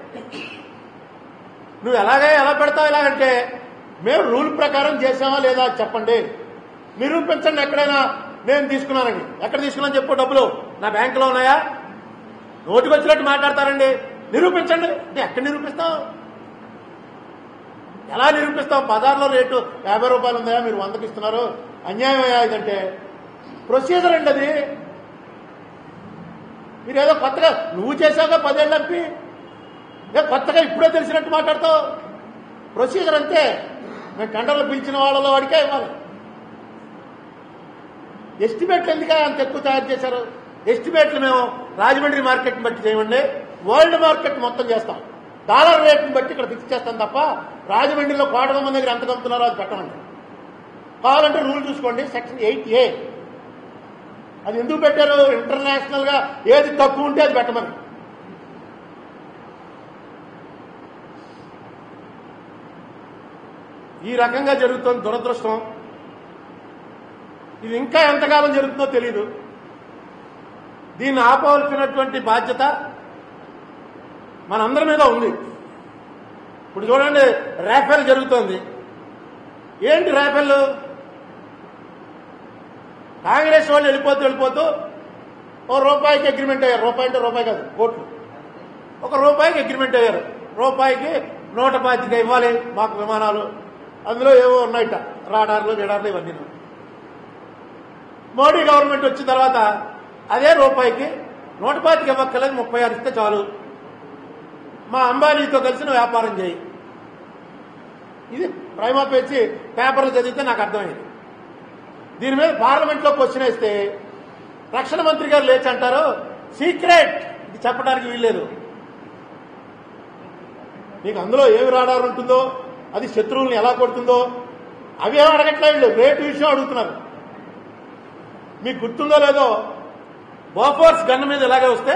నువ్వు ఎలాగే ఎలా పెడతావు ఎలాగంటే మేము రూల్ ప్రకారం చేసామా లేదా చెప్పండి నిరూపించండి ఎక్కడైనా నేను తీసుకున్నానండి ఎక్కడ తీసుకున్నాను చెప్పు డబ్బులు నా బ్యాంకులో ఉన్నాయా నోటికి వచ్చినట్టు మాట్లాడతారండి నిరూపించండి అంటే ఎక్కడ నిరూపిస్తాం ఎలా నిరూపిస్తాం బజార్లో రేటు యాభై రూపాయలు ఉందా మీరు వందకి ఇస్తున్నారు అన్యాయం అయ్యా ఇదంటే ప్రొసీజర్ అండి అది మీరు ఏదో కొత్తగా నువ్వు చేసావుగా పదేళ్ళు అంపి ఏ కొత్తగా ఇప్పుడే తెలిసినట్టు మాట్లాడతావు ప్రొసీజర్ అంతే మేము టెండర్లు పిలిచిన వాళ్ళలో వాడికే ఇవ్వాలి ఎస్టిమేట్లు ఎందుక అంత ఎక్కువ తయారు చేశారు ఎస్టిమేట్లు మేము రాజమండ్రి మార్కెట్ని బట్టి చేయండి వరల్డ్ మార్కెట్ మొత్తం చేస్తాం డాలర్ రేట్ని బట్టి ఇక్కడ ఫిక్స్ చేస్తాం తప్ప రాజమండ్రిలో కోటల మంది దగ్గర ఎంత కమ్ముతున్నారో అది పెట్టమండి కావాలంటే రూల్ చూసుకోండి సెక్షన్ ఎయిట్ ఏ అది ఎందుకు పెట్టారు ఇంటర్నేషనల్ గా ఏది తక్కువ ఉంటే అది పెట్టమని ఈ రకంగా జరుగుతుంది దురదృష్టం ఇది ఇంకా ఎంతకాలం జరుగుతుందో తెలియదు దీన్ని ఆపవలసినటువంటి బాధ్యత మనందరి మీద ఉంది ఇప్పుడు చూడండి రాఫెల్ జరుగుతోంది ఏంటి రాఫెల్ కాంగ్రెస్ వాళ్ళు వెళ్ళిపోతూ వెళ్ళిపోతూ ఓ రూపాయికి అగ్రిమెంట్ అయ్యారు రూపాయి అంటే రూపాయి కాదు కోట్లు ఒక రూపాయికి అగ్రిమెంట్ అయ్యారు రూపాయికి నూట పాతిక ఇవ్వాలి మాకు విమానాలు అందులో ఏవో ఉన్నాయిట రాడార్లు గిడార్లు ఇవన్నీ మోడీ గవర్నమెంట్ వచ్చిన తర్వాత అదే రూపాయికి నూట పాతిక ఇవ్వక్కర్లేదు ముప్పై ఆరు ఇస్తే చాలు మా అంబానీతో కలిసి వ్యాపారం చేయి ఇది ప్రైమా పేచి పేపర్లు చదివితే నాకు అర్థమైంది దీని మీద పార్లమెంట్లో క్వశ్చన్ వేస్తే రక్షణ మంత్రి గారు లేచి అంటారు సీక్రెట్ ఇది చెప్పడానికి వీల్లేదు మీకు అందులో ఏమి రాడారు ఉంటుందో అది శత్రువుల్ని ఎలా కొడుతుందో అవి ఏమో అడగట్లేదు రేటు విషయం అడుగుతున్నారు మీకు గుర్తుందో లేదో బోఫోర్స్ గన్ మీద ఇలాగే వస్తే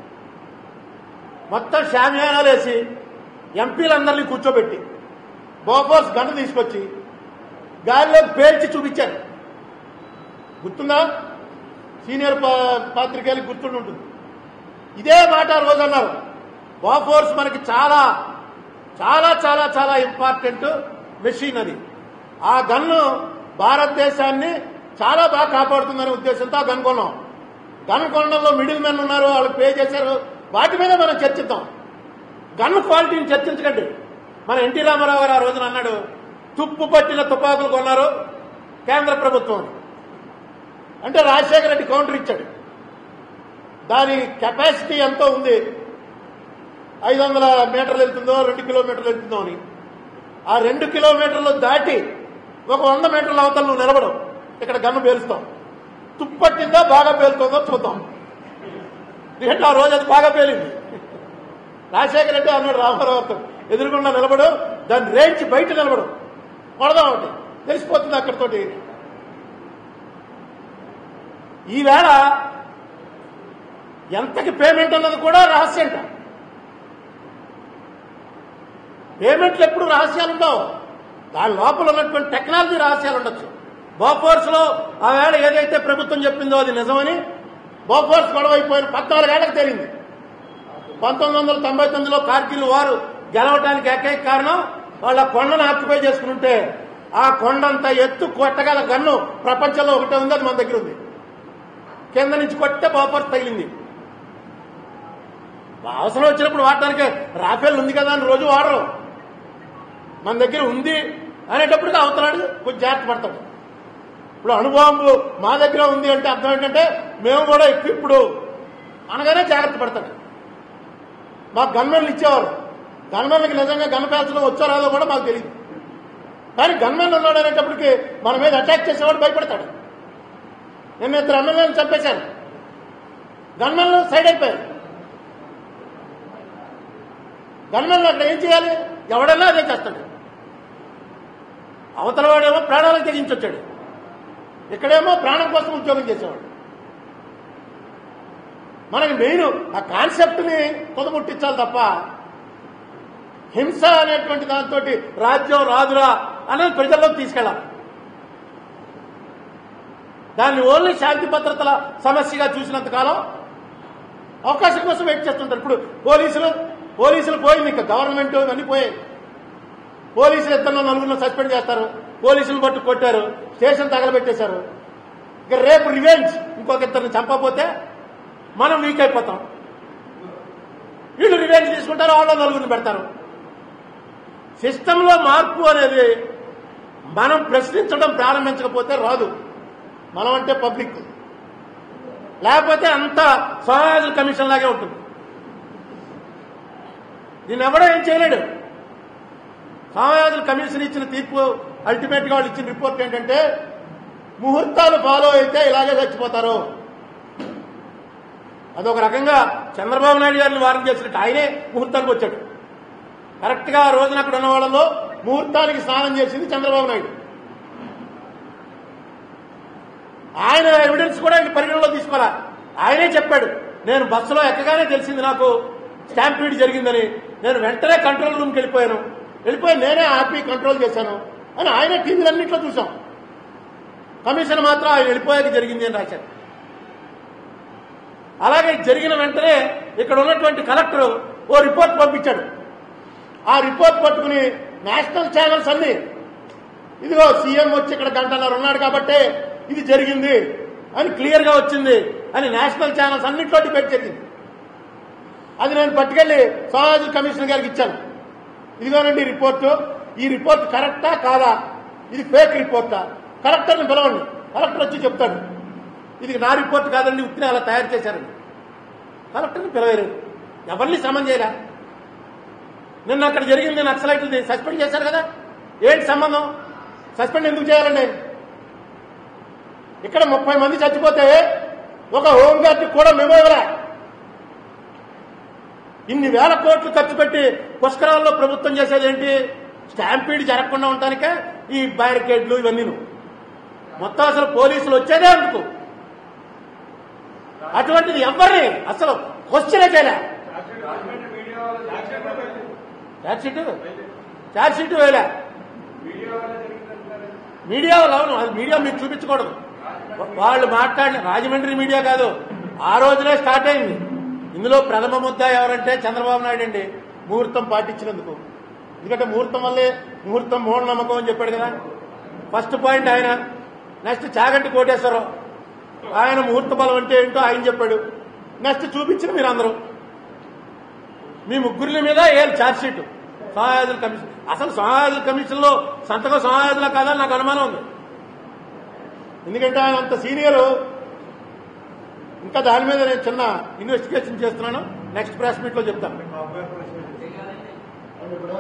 మొత్తం షామియానాలు వేసి ఎంపీలందరినీ కూర్చోబెట్టి బోఫోర్స్ గన్ను తీసుకొచ్చి గాలిలో పేల్చి చూపించారు గుర్తుందా సీనియర్ పా- పాత్రికేయులకు గుర్తుండి ఉంటుంది ఇదే మాట ఆ రోజు అన్నారు బాఫోర్స్ మనకి చాలా చాలా చాలా చాలా ఇంపార్టెంట్ మెషిన్ అది ఆ గన్ను భారతదేశాన్ని చాలా బాగా కాపాడుతుందనే ఉద్దేశంతో ఆ గన్ కొన్నాం గన్ కొనడంలో మిడిల్ మెన్ ఉన్నారు వాళ్ళు పే చేశారు వాటి మీద మనం చర్చిద్దాం గన్ క్వాలిటీని చర్చించకండి మన ఎన్టీ రామారావు గారు ఆ రోజున అన్నాడు తుప్పు పట్టిన తుపాకులు కొన్నారు కేంద్ర ప్రభుత్వం అంటే రాజశేఖర రెడ్డి కౌంటర్ ఇచ్చాడు దాని కెపాసిటీ ఎంతో ఉంది ఐదు వందల మీటర్లు వెళ్తుందో రెండు కిలోమీటర్లు వెళ్తుందో అని ఆ రెండు కిలోమీటర్లు దాటి ఒక వంద మీటర్ల అవతల నువ్వు నిలబడవు ఇక్కడ గన్ను పేలుస్తావు తుప్పట్టిందో బాగా పేలుతుందో చూద్దాం ఎందుకంటే ఆ రోజు అది బాగా పేలింది రాజశేఖర రెడ్డి అన్నాడు రామారావుతో ఎదురుకుండా నిలబడు దాన్ని రేంచి బయట నిలబడు కొడదాం ఒకటి తెలిసిపోతుంది అక్కడితోటి ఈవేళ ఎంతకి పేమెంట్ అన్నది కూడా రహస్యంట పేమెంట్లు ఎప్పుడు రహస్యాలు ఉండవు దాని లోపల ఉన్నటువంటి టెక్నాలజీ రహస్యాలు ఉండొచ్చు బోఫోర్స్ లో ఆ వేళ ఏదైతే ప్రభుత్వం చెప్పిందో అది నిజమని బోఫోర్స్ గొడవ అయిపోయిన పద్నాలుగేళ్లకు తేలింది పంతొమ్మిది వందల తొంభై తొమ్మిదిలో కార్గిల్ వారు గెలవటానికి ఏకైక కారణం వాళ్ళ కొండను ఆక్యుపై చేసుకుంటే ఆ కొండంత ఎత్తు కొట్టగల గన్ను ప్రపంచంలో ఒకటే ఉంది అది మన దగ్గర ఉంది కింద నుంచి కొట్టే బోఫోర్స్ తగిలింది అవసరం వచ్చినప్పుడు వాడటానికి రాఫేల్ ఉంది కదా అని రోజు వాడరు మన దగ్గర ఉంది అనేటప్పటికి అవతలాడు కొంచెం జాగ్రత్త పడతాడు ఇప్పుడు అణుబాంబు మా దగ్గర ఉంది అంటే అర్థం ఏంటంటే మేము కూడా ఇప్పుడు అనగానే జాగ్రత్త పడతాడు మాకు గన్మెన్లు ఇచ్చేవారు గన్మెన్లకి నిజంగా గన్ పేల్చడం వచ్చో రాదో కూడా మాకు తెలియదు కానీ గన్మెన్ ఉన్నాడు అనేటప్పటికి మన మీద అటాక్ చేసేవాడు భయపడతాడు నిన్న ఇద్దరు ఎమ్మెల్యేలను చంపేశారు గన్మెన్లు సైడ్ అయిపోయారు గన్మెన్లు అక్కడ ఏం చేయాలి ఎవడన్నా అదే చేస్తాడు అవతల వాడేమో ప్రాణాలకు తెగించొచ్చాడు ఇక్కడేమో ప్రాణం కోసం ఉద్యోగం చేసేవాడు మనకి మెయిన్ ఆ కాన్సెప్ట్ ని పొదముట్టించాలి తప్ప హింస అనేటువంటి దాంతో రాజ్యం రాదురా అనేది ప్రజల్లోకి తీసుకెళ్ళాలి దాన్ని ఓన్లీ శాంతి భద్రతల సమస్యగా చూసినంత కాలం అవకాశం కోసం వెయిట్ చేస్తుంటారు ఇప్పుడు పోలీసులు పోలీసులు పోయింది ఇంకా గవర్నమెంట్ ఇవన్నీ పోయాయి పోలీసులు ఇద్దరు నలుగురిని సస్పెండ్ చేస్తారు పోలీసులు పట్టు కొట్టారు స్టేషన్ తగలబెట్టేశారు ఇక రేపు రివెంజ్ ఇంకొక ఇద్దరిని చంపకపోతే మనం వీక్ అయిపోతాం వీళ్ళు రివెంజ్ తీసుకుంటారు వాళ్ళ నలుగురిని పెడతారు సిస్టంలో మార్పు అనేది మనం ప్రశ్నించడం ప్రారంభించకపోతే రాదు మనం అంటే పబ్లిక్ లేకపోతే అంత సమాజ కమిషన్ లాగే ఉంటుంది దీన్ని ఎవడో ఏం చేయలేడు సమాజ కమిషన్ ఇచ్చిన తీర్పు అల్టిమేట్ గా వాళ్ళు ఇచ్చిన రిపోర్ట్ ఏంటంటే ముహూర్తాలు ఫాలో అయితే ఇలాగే చచ్చిపోతారు అదొక రకంగా చంద్రబాబు నాయుడు గారిని వారం చేసినట్టు ఆయనే ముహూర్తానికి వచ్చాడు కరెక్ట్ గా ఆ రోజున అక్కడ ఉన్న వాళ్ళలో ముహూర్తానికి స్నానం చేసింది చంద్రబాబు నాయుడు ఆయన ఎవిడెన్స్ కూడా ఆయన పరిగణలో తీసుకోవాలా ఆయనే చెప్పాడు నేను బస్సులో ఎక్కగానే తెలిసింది నాకు స్టాంపీడ్ జరిగిందని నేను వెంటనే కంట్రోల్ రూమ్కి వెళ్ళిపోయాను వెళ్ళిపోయి నేనే ఆపి కంట్రోల్ చేశాను అని ఆయన టీవీలన్నింటిలో చూసాం కమిషన్ మాత్రం ఆయన వెళ్ళిపోయాక జరిగింది అని రాశారు అలాగే జరిగిన వెంటనే ఇక్కడ ఉన్నటువంటి కలెక్టర్ ఓ రిపోర్ట్ పంపించాడు ఆ రిపోర్ట్ పట్టుకుని నేషనల్ ఛానల్స్ అన్ని ఇదిగో సీఎం వచ్చి ఇక్కడ గంటన్నర ఉన్నాడు కాబట్టి ఇది జరిగింది అని క్లియర్ గా వచ్చింది అని నేషనల్ ఛానల్స్ అన్నింటిలో డిబేట్ జరిగింది అది నేను పట్టుకెళ్లి సమాజ కమిషనర్ గారికి ఇచ్చాను ఇదిగోనండి రిపోర్టు ఈ రిపోర్ట్ కరెక్టా కాదా ఇది ఫేక్ రిపోర్టా కలెక్టర్ని పిలవండి కలెక్టర్ వచ్చి చెప్తాడు ఇది నా రిపోర్ట్ కాదండి ఉత్తిని అలా తయారు చేశారండి కలెక్టర్ని పిలవలేదు ఎవరిని సమన్ చేయలే నిన్న అక్కడ జరిగింది నక్సలైట్లది సస్పెండ్ చేశారు కదా ఏంటి సంబంధం సస్పెండ్ ఎందుకు చేయాలండి ఇక్కడ ముప్పై మంది చచ్చిపోతే ఒక హోంగార్డ్ కూడా మేము ఇవ్వలే ఇన్ని వేల కోట్లు ఖర్చు పెట్టి పుష్కరాల్లో ప్రభుత్వం చేసేది ఏంటి స్టాంపీడ్ జరగకుండా ఉండటానికే ఈ బ్యారికేడ్లు ఇవన్నీ మొత్తం అసలు పోలీసులు వచ్చేదే అందుకు అటువంటిది ఎవరిని అసలు క్వశ్చనే చేయలే ఛార్జ్ షీట్ ఛార్జ్ షీట్ వేయలే మీడియా వాళ్ళు అవును అది మీడియా మీకు చూపించకూడదు వాళ్ళు మాట్లాడిన రాజమండ్రి మీడియా కాదు ఆ రోజునే స్టార్ట్ అయింది ఇందులో ప్రథమ ముద్ద ఎవరంటే చంద్రబాబు నాయుడు అండి ముహూర్తం పాటించినందుకు ఎందుకంటే ముహూర్తం వల్లే ముహూర్తం మూఢ నమ్మకం అని చెప్పాడు కదా ఫస్ట్ పాయింట్ ఆయన నెక్స్ట్ చాగంటి కోటేశ్వరరావు ఆయన ముహూర్త బలం అంటే ఏంటో ఆయన చెప్పాడు నెక్స్ట్ చూపించిన మీరు అందరూ మీ ముగ్గురి మీద ఏ ఛార్జ్ షీట్ సమాజాల కమిషన్ అసలు సమాజాల కమిషన్ లో సంతకం సమాజాల కాదని నాకు అనుమానం ఉంది ఎందుకంటే ఆయన అంత సీనియర్ ఇంకా దాని మీద నేను చిన్న ఇన్వెస్టిగేషన్ చేస్తున్నాను నెక్స్ట్ ప్రెస్ మీట్ లో చెప్తాను ఇప్పుడు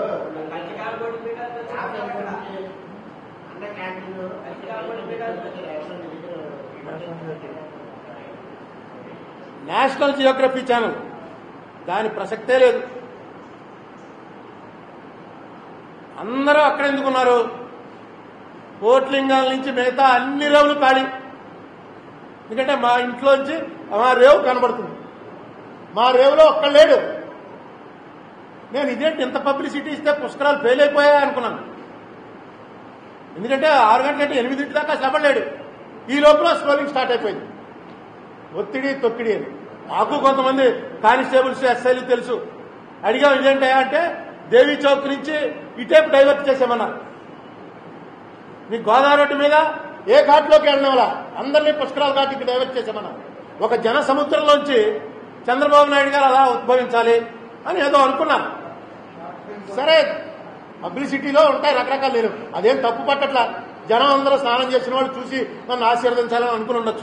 అన్న క్యాంటీన్ నేషనల్ జియోగ్రఫీ ఛానల్ దాని ప్రసక్తే లేదు అందరూ అక్కడ ఎందుకున్నారు కోట్లింగాల నుంచి మిగతా అన్ని రేవులు ఖాళీ ఎందుకంటే మా ఇంట్లోంచి మా రేవు కనబడుతుంది మా రేవులో ఒక్క లేడు నేను ఇదేంటి ఇంత పబ్లిసిటీ ఇస్తే పుష్కరాలు ఫెయిల్ అయిపోయాయి అనుకున్నాను ఎందుకంటే ఆరు గంటలంటే ఎనిమిదింటి దాకా చెప్పలేడు ఈ లోపల స్క్రోలింగ్ స్టార్ట్ అయిపోయింది ఒత్తిడి తొక్కిడి అని నాకు కొంతమంది కానిస్టేబుల్స్ ఎస్ఐలు తెలుసు అడిగాం ఇదేంటా అంటే దేవీ చౌక్ నుంచి ఇటేపు డైవర్ట్ చేసామన్నారు మీ గోదావరి రోడ్డు మీద ఏ ఘాట్లోకి వెళ్ళినవలా అందరినీ పుష్కరాల ఘాట్కి డైవర్ట్ చేసామన్నారు ఒక జన సముద్రంలోంచి చంద్రబాబు నాయుడు గారు అలా ఉద్భవించాలి అని ఏదో అనుకున్నాను సరే పబ్లిసిటీలో ఉంటాయి రకరకాల నేను అదేం తప్పు పట్టట్లా జనం అందరూ స్నానం చేసిన వాళ్ళు చూసి నన్ను ఆశీర్వదించాలని అనుకుని ఉండొచ్చు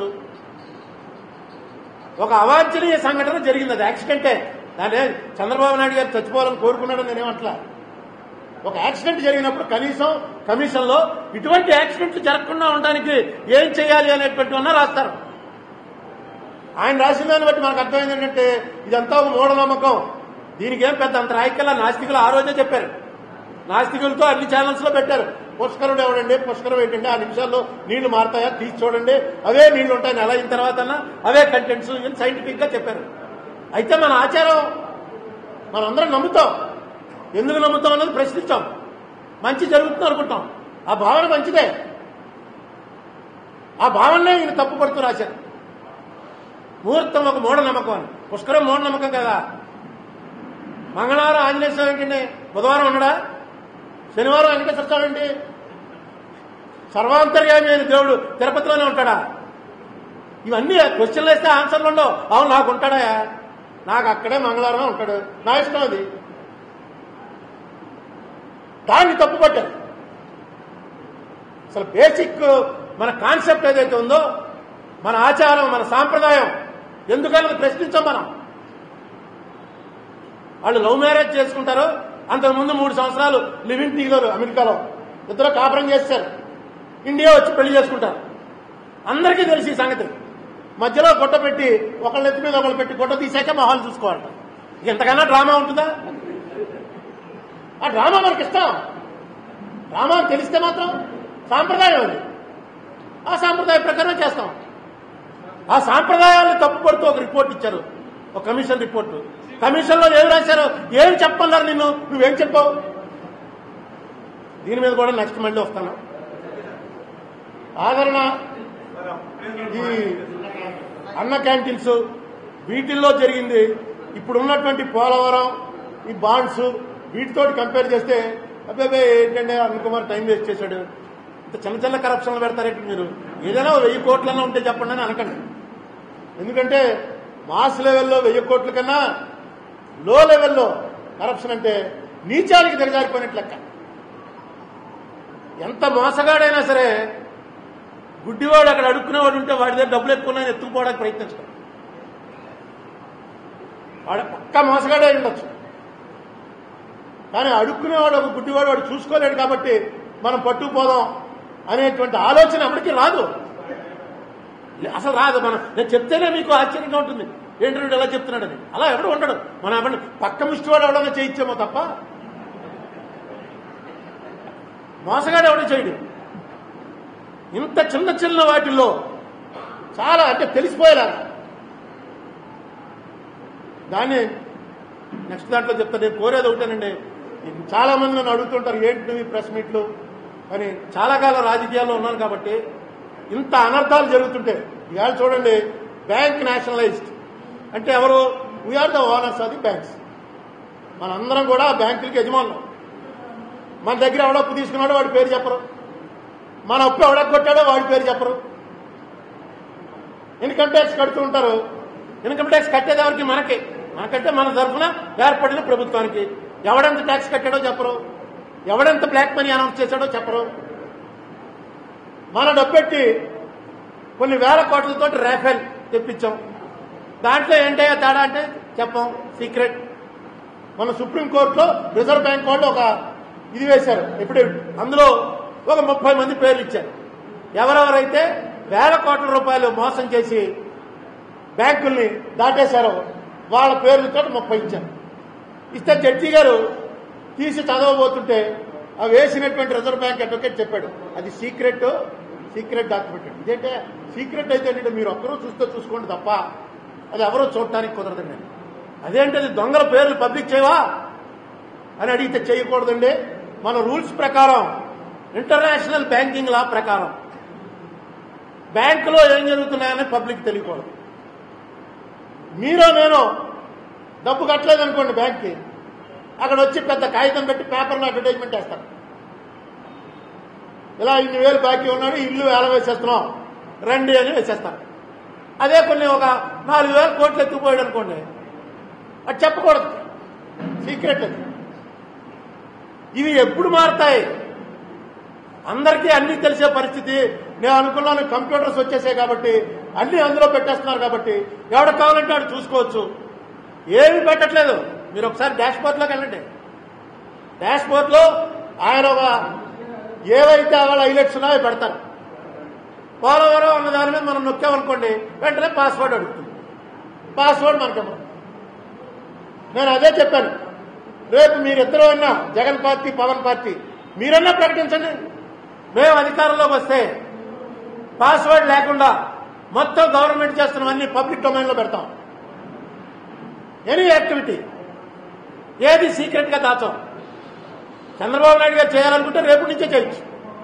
ఒక అవాంఛనీయ సంఘటన జరిగింది అది యాక్సిడెంటే దాని చంద్రబాబు నాయుడు గారు చచ్చిపోవాలని కోరుకున్నాడని నేనేమంటలా ఒక యాక్సిడెంట్ జరిగినప్పుడు కనీసం కమిషన్లో ఇటువంటి యాక్సిడెంట్లు జరగకుండా ఉండడానికి ఏం చేయాలి అనేటువంటి ఉన్న రాస్తారు ఆయన రాసిన దాన్ని బట్టి మనకు అర్థమైంది ఏంటంటే ఇదంతా ఒక మూఢనమ్మకం దీనికి ఏం పెద్ద అంత రాయికల్లా నాస్తికులు ఆ రోజే చెప్పారు నాస్తికులతో అన్ని ఛానల్స్ లో పెట్టారు పుష్కరుడు ఎవడండి పుష్కరం ఏంటండి ఆ నిమిషాల్లో నీళ్లు మారుతాయా తీసి చూడండి అవే నీళ్లు ఉంటాయి నెల అయిన తర్వాత అవే కంటెంట్స్ ఇవన్నీ సైంటిఫిక్ గా చెప్పారు అయితే మన ఆచారం మనందరం నమ్ముతాం ఎందుకు నమ్ముతాం అన్నది ప్రశ్నించాం మంచి జరుగుతుంది అనుకుంటాం ఆ భావన మంచిదే ఆ భావనే ఈయన తప్పు పడుతూ రాశారు ముహూర్తం ఒక మూఢనమ్మకం అని పుష్కరం మూఢనమ్మకం కదా మంగళవారం ఆంజనేయ స్వామి ఏంటండి బుధవారం ఉండడా శనివారం వెంకటేశ్వర స్వామి ఏంటి సర్వాంతర్యామి అయిన దేవుడు తిరుపతిలోనే ఉంటాడా ఇవన్నీ క్వశ్చన్లు వేస్తే ఆన్సర్లు ఉండవు అవును నాకు ఉంటాడా నాకు అక్కడే మంగళవారం ఉంటాడు నా ఇష్టం అది దాన్ని తప్పు పట్టారు అసలు బేసిక్ మన కాన్సెప్ట్ ఏదైతే ఉందో మన ఆచారం మన సాంప్రదాయం ఎందుకని ప్రశ్నించాం మనం వాళ్ళు లవ్ మ్యారేజ్ చేసుకుంటారు అంతకుముందు మూడు సంవత్సరాలు లివింగ్ దిగుతారు అమెరికాలో ఇద్దరు కాపురం చేస్తారు ఇండియా వచ్చి పెళ్లి చేసుకుంటారు అందరికీ తెలిసి ఈ సంగతి మధ్యలో గుట్ట పెట్టి ఒకళ్ళ ఎత్తి మీద ఒకళ్ళు పెట్టి గుట్ట తీసాక మొహాలు చూసుకోవాలి ఇంతకన్నా డ్రామా ఉంటుందా ఆ డ్రామా మనకి ఇష్టం డ్రామా అని తెలిస్తే మాత్రం సాంప్రదాయం అది ఆ సాంప్రదాయ ప్రకారం చేస్తాం ఆ సాంప్రదాయాన్ని తప్పుపడుతూ ఒక రిపోర్ట్ ఇచ్చారు ఒక కమిషన్ రిపోర్టు కమిషన్ లో ఏం రాశారు ఏం చెప్పన్నారు నిన్ను నువ్వేం చెప్పావు దీని మీద కూడా నెక్స్ట్ మళ్ళీ వస్తాను ఆదరణ ఈ అన్న క్యాంటీన్స్ వీటిల్లో జరిగింది ఇప్పుడు ఉన్నటువంటి పోలవరం ఈ బాండ్స్ వీటితోటి కంపేర్ చేస్తే అబ్బాయి ఏంటంటే అరుణ్ కుమార్ టైం వేస్ట్ చేశాడు ఇంత చిన్న చిన్న కరప్షన్లు పెడతారేంటి మీరు ఏదైనా ఓ వెయ్యి కోట్లన్నా ఉంటే చెప్పండి అని అనకండి ఎందుకంటే మాస్ లెవెల్లో వెయ్యి కోట్ల కన్నా లో లెవెల్లో కరప్షన్ అంటే నీచానికి దిగజారిపోయినట్లు లెక్క ఎంత మోసగాడైనా సరే గుడ్డివాడు అక్కడ అడుక్కునేవాడు ఉంటే వాడి దగ్గర డబ్బులు ఎక్కువ ఉన్నాయని ఎత్తుకుపోవడానికి ప్రయత్నించడం వాడు పక్క మోసగాడే అయి ఉండొచ్చు కానీ అడుక్కునేవాడు ఒక గుడ్డివాడు వాడు చూసుకోలేడు కాబట్టి మనం పట్టుకుపోదాం అనేటువంటి ఆలోచన అప్పటికి రాదు అసలు రాదు మనం నేను చెప్తేనే మీకు ఆశ్చర్యంగా ఉంటుంది ఏంటి వీడు ఎలా చెప్తున్నాడని అలా ఎవడు ఉండడు మనం ఎవరిని పక్క ముష్టివాడు ఎవడన్నా చేయించామో తప్ప మోసగాడు ఎవడో చేయడు ఇంత చిన్న చిన్న వాటిల్లో చాలా అంటే తెలిసిపోయేలాగా దాన్ని నెక్స్ట్ దాంట్లో చెప్తా నేను కోరేది ఒకటేనండి చాలా మంది నన్ను అడుగుతుంటారు ఏంటి నువ్వు ఈ ప్రెస్ మీట్లు అని చాలా కాలం రాజకీయాల్లో ఉన్నాను కాబట్టి ఇంత అనర్థాలు జరుగుతుంటే ఇవాళ చూడండి బ్యాంక్ నేషనలైజ్డ్ అంటే ఎవరు we're the owners of the banks మనందరం కూడా బ్యాంకులకి యజమానులు మన దగ్గర ఎవడో అప్పు తీసుకున్నాడో వాడి పేరు చెప్పరు మన అప్పు ఎవడొక్కొట్టాడో వాడి పేరు చెప్పరు ఇన్కమ్ ట్యాక్స్ కడుతూ ఉంటారు ఇన్కమ్ ట్యాక్స్ కట్టేది ఎవరికి మనకి మనకంటే మన తరఫున ఏర్పడిన ప్రభుత్వానికి ఎవడెంత ట్యాక్స్ కట్టాడో చెప్పరు ఎవడెంత బ్లాక్ మనీ అనౌన్స్ చేశాడో చెప్పరు మన డబ్బెట్టి కొన్ని వేల కోట్లతో రేఫెల్ తెప్పించాం దాంట్లో ఏంటయ్యా తేడా అంటే చెప్పం సీక్రెట్ మన సుప్రీంకోర్టులో రిజర్వ్ బ్యాంక్ వాళ్ళు ఒక ఇది వేశారు ఎప్పుడు అందులో ఒక ముప్పై మంది పేర్లు ఇచ్చారు ఎవరెవరైతే వేల కోట్ల రూపాయలు మోసం చేసి బ్యాంకుల్ని దాటేశారో వాళ్ళ పేర్లతో ముప్పై ఇచ్చారు ఇస్తే జడ్జి గారు తీసి చదవబోతుంటే ఆ వేసినటువంటి రిజర్వ్ బ్యాంక్ అడ్వకేట్ చెప్పాడు అది సీక్రెట్ సీక్రెట్ డాక్యుమెంట్ ఇదేంటే సీక్రెట్ అయితే ఏంటంటే మీరు ఒక్కరూ చూస్తే చూసుకోండి తప్ప అది ఎవరో చూడటానికి కుదరదండి అదేంటి అది దొంగల పేర్లు పబ్లిక్ చేయవా అని అడిగితే చేయకూడదండి మన రూల్స్ ప్రకారం ఇంటర్నేషనల్ బ్యాంకింగ్ లా ప్రకారం బ్యాంకులో ఏం జరుగుతున్నాయని పబ్లిక్ తెలియకూడదు మీరో నేను డబ్బు కట్టలేదు అనుకోండి బ్యాంక్కి అక్కడ వచ్చి పెద్ద కాగితం పెట్టి పేపర్లో అడ్వర్టైజ్మెంట్ వేస్తారు ఇలా ఇన్ని వేలు బాకీ ఉన్నాడు ఇల్లు వేల వేసేస్తున్నాం రండి అని వేసేస్తారు అదే కొన్ని ఒక నాలుగు వేల కోట్లు ఎత్తుకుపోయాడు అనుకోండి అది చెప్పకూడదు సీక్రెట్ అది ఇవి ఎప్పుడు మారుతాయి అందరికీ అన్ని తెలిసే పరిస్థితి నేను అనుకున్నాను కంప్యూటర్స్ వచ్చేసాయి కాబట్టి అన్ని అందులో పెట్టేస్తున్నారు కాబట్టి ఎవడ కావాలంటే ఆడు చూసుకోవచ్చు ఏమి పెట్టట్లేదు మీరు ఒకసారి డాష్ బోర్డ్లోకి వెళ్ళండి డాష్ బోర్డ్లో ఆయన ఒక ఏవైతే వాళ్ళ హైలైట్స్ ఉన్నాయో పెడతారు పోలవరం అన్న దాని మీద మనం నొక్కామనుకోండి వెంటనే పాస్వర్డ్ అడుగుతుంది పాస్వర్డ్ మనకేమో నేను అదే చెప్పాను రేపు మీరిద్దరూ అన్నా జగన్ పార్టీ పవన్ పార్టీ మీరన్నా ప్రకటించండి మేము అధికారంలోకి వస్తే పాస్వర్డ్ లేకుండా మొత్తం గవర్నమెంట్ చేస్తున్నవన్నీ పబ్లిక్ డొమైన్లో పెడతాం ఎనీ యాక్టివిటీ ఏది సీక్రెట్ గా దాచాం చంద్రబాబు నాయుడు గారు చేయాలనుకుంటే రేపు నుంచే చేయొచ్చు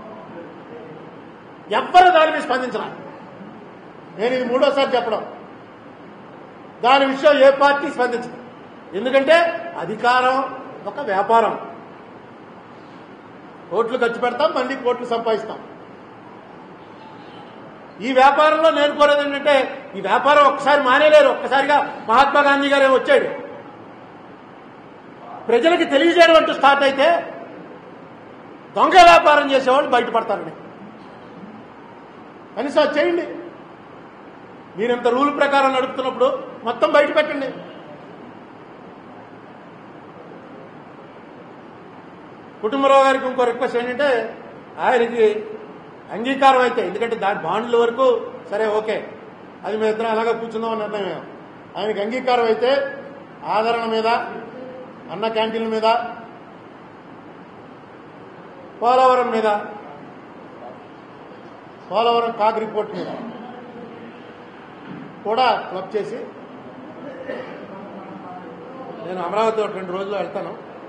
ఎవ్వరు దాని మీద స్పందించరా నేను ఇది మూడోసారి చెప్పడం దాని విషయం ఏ పార్టీ స్పందించదు ఎందుకంటే అధికారం ఒక వ్యాపారం కోట్లు ఖర్చు పెడతాం మళ్ళీ కోట్లు సంపాదిస్తాం ఈ వ్యాపారంలో నేను కోరేది ఏంటంటే ఈ వ్యాపారం ఒక్కసారి మానేలేరు ఒక్కసారిగా మహాత్మా గాంధీ గారు ఏమో వచ్చాడు ప్రజలకి తెలియజేయడం అంటూ స్టార్ట్ అయితే దొంగ వ్యాపారం చేసేవాళ్ళు బయటపడతారని కనీసం అది చేయండి మీరింత రూల్ ప్రకారం నడుపుతున్నప్పుడు మొత్తం బయట పెట్టండి కుటుంబరావు గారికి ఇంకో రిక్వెస్ట్ ఏంటంటే ఆయనకి అంగీకారం అయితే ఎందుకంటే దాని బాండ్ల వరకు సరే ఓకే అది మేము ఇద్దరం అలాగే కూర్చుందాం అని నిర్ణయం ఆయనకి అంగీకారం అయితే ఆదరణ మీద అన్న క్యాంటీన్ల మీద పోలవరం మీద పోలవరం కాగ్ రిపోర్ట్ మీద కూడా క్లబ్ చేసి నేను అమరావతి ఒక రెండు రోజులు వెళ్తాను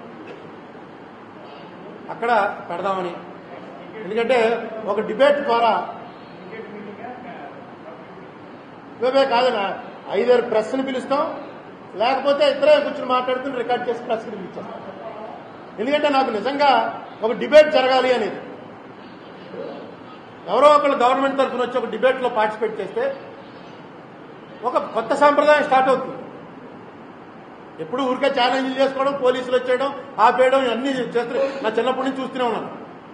అక్కడ పెడదామని ఎందుకంటే ఒక డిబేట్ ద్వారా ఇవే కాదన్న ఐదారు ప్రెస్ని పిలుస్తాం లేకపోతే ఇద్దరే కూర్చొని మాట్లాడుకుని రికార్డ్ చేసి ప్రెస్కి పిలిపిస్తాం ఎందుకంటే నాకు నిజంగా ఒక డిబేట్ జరగాలి అనేది ఎవరో ఒకళ్ళు గవర్నమెంట్ తరఫున వచ్చి ఒక డిబేట్లో పార్టిసిపేట్ చేస్తే ఒక కొత్త సాంప్రదాయం స్టార్ట్ అవుతుంది ఎప్పుడు ఊరికే ఛాలెంజ్లు చేసుకోవడం పోలీసులు వచ్చేయడం ఆపేయడం అన్ని చేస్తూ నా చిన్నప్పటి నుంచి చూస్తూనే ఉన్నాను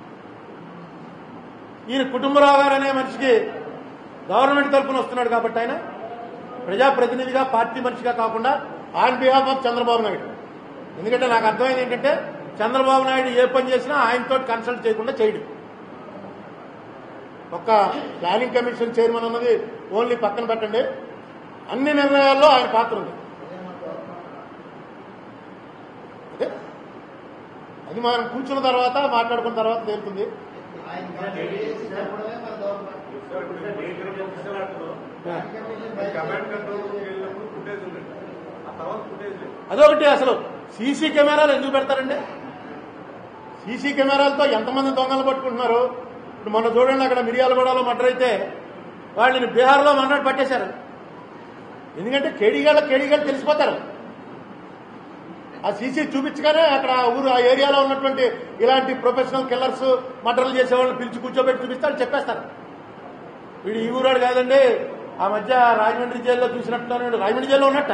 ఈయన కుటుంబరావు గారు అనే మనిషికి గవర్నమెంట్ తరఫున వస్తున్నాడు కాబట్టి ఆయన ప్రజాప్రతినిధిగా పార్టీ మనిషిగా కాకుండా on behalf of Chandrababu Naidu ఎందుకంటే నాకు అర్థమైంది ఏంటంటే చంద్రబాబు నాయుడు ఏ పని చేసినా ఆయనతో కన్సల్ట్ చేయకుండా చేయడు ఒక్క ప్లానింగ్ కమిషన్ చైర్మన్ అన్నది ఓన్లీ పక్కన పెట్టండి అన్ని నిర్ణయాల్లో ఆయన పాత్ర ఉంది అదే అది మనం కూర్చున్న తర్వాత మాట్లాడుకున్న తర్వాత తేలుతుంది కమాండ్ కంట్రోల్ వెళ్ళినప్పుడు ఫుటేజ్ ఉంది ఆ తర్వాత ఫుటేజ్ లేదు అదొకటి అసలు సీసీ కెమెరాలు ఎందుకు పెడతారండి సీసీ కెమెరాలతో ఎంతమంది దొంగలు పట్టుకుంటున్నారు ఇప్పుడు మొన్న చూడండి అక్కడ మిర్యాలగూడలో మర్డర్ అయితే వాళ్ళని బీహార్లో మర్డర్ పట్టేశారు ఎందుకంటే కేడీగాళ్ళ కేడీగాళ్ళు తెలిసిపోతారు ఆ సీసీ చూపించగానే అక్కడ ఆ ఊరు ఆ ఏరియాలో ఉన్నటువంటి ఇలాంటి ప్రొఫెషనల్ కిల్లర్స్ మర్డర్లు చేసే వాళ్ళని పిలిచి కూర్చోబెట్టి చూపిస్తే వాళ్ళు చెప్పేస్తారు వీడు ఈ ఊరాడు కాదండి ఆ మధ్య రాజమండ్రి జైల్లో చూసినట్టున్నాను వీడు రాజమండ్రి జైల్లో ఉన్నట్ట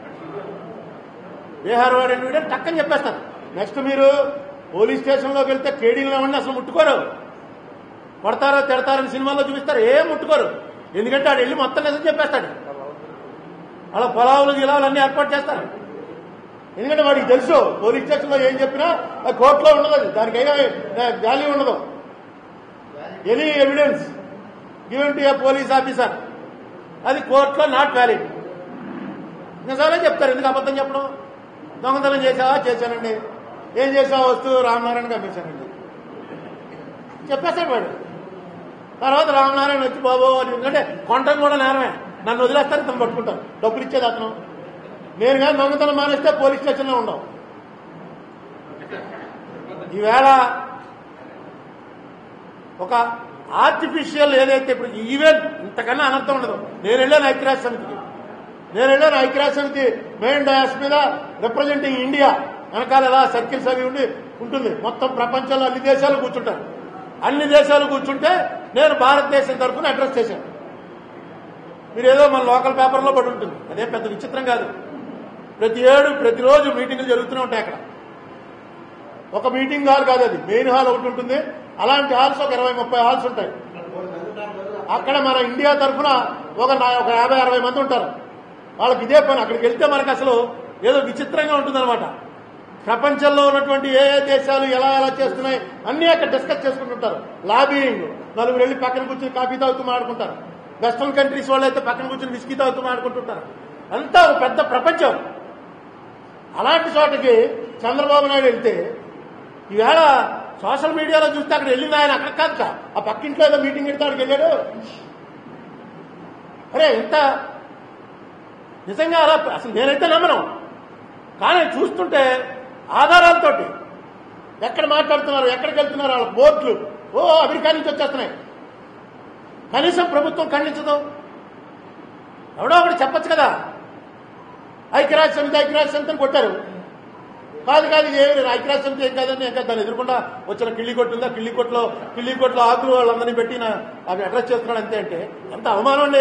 బీహార్ వాడు అని వీడు టక్కని చెప్పేస్తారు నెక్స్ట్ మీరు పోలీస్ స్టేషన్లోకి వెళ్తే కేడీలు ఏమన్నా అసలు ముట్టుకోరు కొడతారో తిడతారని సినిమాల్లో చూపిస్తారు ఏం ముట్టుకోరు ఎందుకంటే ఆడు వెళ్ళి మొత్తం నిజం చెప్పేస్తాడు అలా పొలావులు గిలావులు అన్ని ఏర్పాటు చేస్తారు ఎందుకంటే వాడికి తెలుసు పోలీస్ స్టేషన్లో ఏం చెప్పినా అది కోర్టులో ఉండదు అది. దానికి ఏమీ వాల్యూ ఉండదు any evidence given to a police officer అది కోర్టులో నాట్ వ్యాలిడ్ నిజాలే చెప్తారు ఎందుకు అబద్ధం చెప్పడం దొంగతనం చేసావా చేశానండి ఏం చేసావా వస్తువు రామనారాయణ పంపించానండి చెప్పేస్తాడు వాడు తర్వాత రామనారాయణ వచ్చి బాబు అని ఎందుకంటే కొంటను కూడా నేరమే నన్ను వదిలేస్తారు తను పట్టుకుంటారు డబ్బులు ఇచ్చేది అతను నేను కానీ దొంగతనం మానేస్తే పోలీస్ స్టేషన్లో ఉండవు ఈవేళ ఒక ఆర్టిఫిషియల్ ఏదైతే ఇప్పుడు ఈవెంట్ ఇంతకన్నా అనర్థం ఉండదు నేను వెళ్ళాను ఐక్యరాజ్య సమితికి నేను వెళ్ళాను ఐక్యరాజ్య సమితి మెయిన్ డయాస్ మీద రిప్రజెంటింగ్ ఇండియా వెనకాల ఎలా సర్కిల్స్ అవి ఉండి ఉంటుంది మొత్తం ప్రపంచంలో అన్ని దేశాలు కూర్చుంటారు అన్ని దేశాలు కూర్చుంటే నేను భారతదేశం తరఫున అడ్రస్ చేశాను మీరు ఏదో మన లోకల్ పేపర్లో పడి ఉంటుంది అదే పెద్ద విచిత్రం కాదు ప్రతి ఏడు ప్రతిరోజు మీటింగులు జరుగుతూనే ఉంటాయి అక్కడ ఒక మీటింగ్ హాల్ కాదు అది మెయిన్ హాల్ ఒకటి ఉంటుంది అలాంటి హాల్స్ ఒక ఇరవై ముప్పై హాల్స్ ఉంటాయి అక్కడ మన ఇండియా తరఫున ఒక నా- ఒక యాభై అరవై మంది ఉంటారు వాళ్ళకి ఇదే పని అక్కడికి వెళ్తే మనకు అసలు ఏదో విచిత్రంగా ఉంటుందన్నమాట ప్రపంచంలో ఉన్నటువంటి ఏ ఏ దేశాలు ఎలా ఎలా చేస్తున్నాయి అన్నీ అక్కడ డిస్కస్ చేసుకుంటుంటారు లాబింగ్ నలుగురు వెళ్ళి పక్కన కూర్చొని కాఫీ తాగుతూ మాడుకుంటారు వెస్ట్రన్ కంట్రీస్ వాళ్ళు అయితే పక్కన కూర్చొని విస్కీ తాగుతూ మాడుకుంటుంటారు అంతా ఒక పెద్ద ప్రపంచం అలాంటి చోటకి చంద్రబాబు నాయుడు వెళ్తే ఈవేళ సోషల్ మీడియాలో చూస్తే అక్కడ వెళ్ళింది ఆయన అక్కడ కాదు కా. ఆ పక్కింట్లో ఏదో మీటింగ్ పెడితే అక్కడికి వెళ్ళాడు అరే ఇంత నిజంగా అలా అసలు నేనైతే నమ్మను కానీ చూస్తుంటే ఆధారాలతోటి ఎక్కడ మాట్లాడుతున్నారు ఎక్కడికి వెళ్తున్నారు వాళ్ళ బోర్డులు ఓ అమెరికా నుంచి వచ్చేస్తున్నాయి కనీసం ప్రభుత్వం ఖండించదు ఎవడో ఒకటి చెప్పొచ్చు కదా ఐక్యరాజ్య సమితి ఐక్యరాజ్య సమితిని కొట్టారు కాదు కాదు ఇది ఏమి లేదు ఐక్యరాజ్య సమితి ఏం కాదని ఇంకా దాన్ని ఎదుర్కొండా వచ్చిన కిళ్ళి కొట్టు ఉందా కిళ్ళి కొట్లో కిళ్ళి కొట్లో ఆకులు వాళ్ళందరినీ పెట్టి నా- అవి అడ్రస్ చేస్తున్నాడు అంతే అంటే ఎంత అవమానం అండి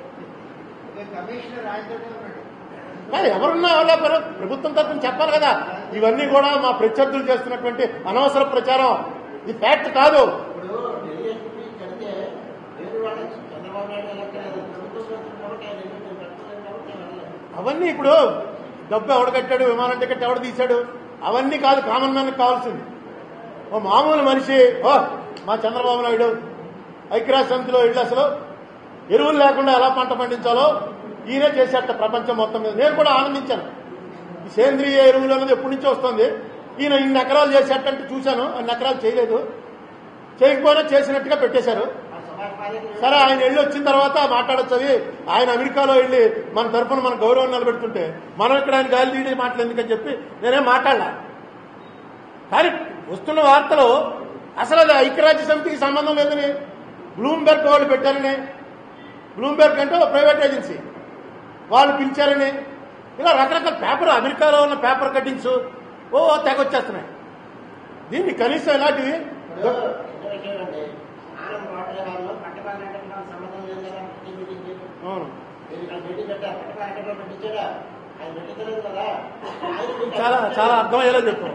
కమిషనర్ ఆయనతో ఉన్నాడు కానీ ఎవరున్నా ఎవరో పేరు ప్రభుత్వం తరఫున చెప్పాలి కదా ఇవన్నీ కూడా మా ప్రత్యర్థులు చేస్తున్నటువంటి అనవసర ప్రచారం ఇది ఫ్యాక్ట్ కాదు ఇప్పుడు ఢిల్లీ ఎస్పీ కడితే వేరే వాళ్ళకి చంద్రబాబు నాయుడు ఎలక్లేదు ప్రభుత్వం వచ్చింది కాబట్టి ఆయన ఎందుకు నేను కట్టలేదు కాబట్టి నేను వెళ్ళలేదు అవన్నీ ఇప్పుడు డబ్బు ఎవడు కట్టాడు విమానం టికెట్ ఎవడు తీశాడు అవన్నీ కాదు కామన్ మ్యాన్కి కావాల్సింది ఓ మామూలు మనిషి ఓ మా చంద్రబాబు నాయుడు ఐక్యరాజ్య సమితిలో ఇళ్ళు అసలు ఎరువులు లేకుండా ఎలా పంట పండించాలో ఈయనే చేసేట ప్రపంచం మొత్తం మీద నేను కూడా ఆనందించాను ఈ సేంద్రియ ఎరువులు అనేది ఎప్పటి నుంచో వస్తుంది ఈయన ఇన్ని ఎకరాలు చేసేటంటే చూశాను అన్ని ఎకరాలు చేయలేదు చేయకపోయినా చేసినట్టుగా పెట్టేశారు ఆ సమాజ్ పార్టీ సరే ఆయన వెళ్ళి వచ్చిన తర్వాత మాట్లాడచ్చు అది ఆయన అమెరికాలో వెళ్ళి మన తరఫున మన గౌరవం నిలబెడుతుంటే మనం ఇక్కడ ఆయన గాలి తీయడం మాటలు ఎందుకని చెప్పి నేనేం మాట్లాడలా కానీ వస్తున్న వార్తలు అసలు అది ఐక్యరాజ్య సమితికి సంబంధం లేదని బ్లూంబెర్గ్ వాళ్ళు పెట్టారని బ్లూంబెర్గ్ అంటే ఒక ప్రైవేట్ ఏజెన్సీ వాళ్ళు పిలిచారని ఇలా రకరకాల పేపర్ అమెరికాలో ఉన్న పేపర్ కటింగ్స్ ఓ తెగ వచ్చేస్తున్నాయి దీన్ని కనీసం ఇలాంటివి ఇప్పుడు చిన్న విషయం అండి ఆనంద్ వాటర్ హాల్లో పట్టపాలంటే నాకు సంబంధం లేదు కదా మీటింగ్ అవును మీరు ఇక్కడ మీటింగ్ పెట్టారు పట్టపాలంటే పెట్టించారా ఆయన పెట్టించలేదు కదా ఆయన మీకు చాలా చాలా అర్థమయ్యేలా చెప్పు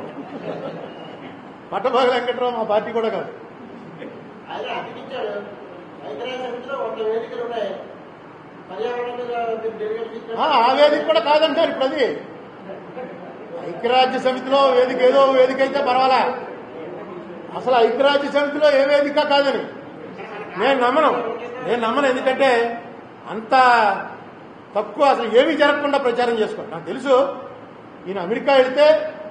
పట్టభాగ వెంకట్రావు మా పార్టీ కూడా కాదు ఆయన అతికించాడు ఐక్యరాజ్య సమితిలో వంద వేదికలు ఉన్నాయి పర్యావరణం మీద మీరు డెలిగేట్ ఆ, ఆ వేదిక కూడా కాదంటారు ఇప్పుడు అది ఐక్యరాజ్య సమితిలో వేదిక ఏదో వేదిక అయితే పర్వాలా అసలు ఐక్యరాజ్య సమితిలో ఏ వేదిక కాదని నేను నమ్మను నేను నమ్మను ఎందుకంటే అంత తక్కువ అసలు ఏమీ జరగకుండా ప్రచారం చేసుకోండి నాకు తెలుసు ఈయన అమెరికా వెళితే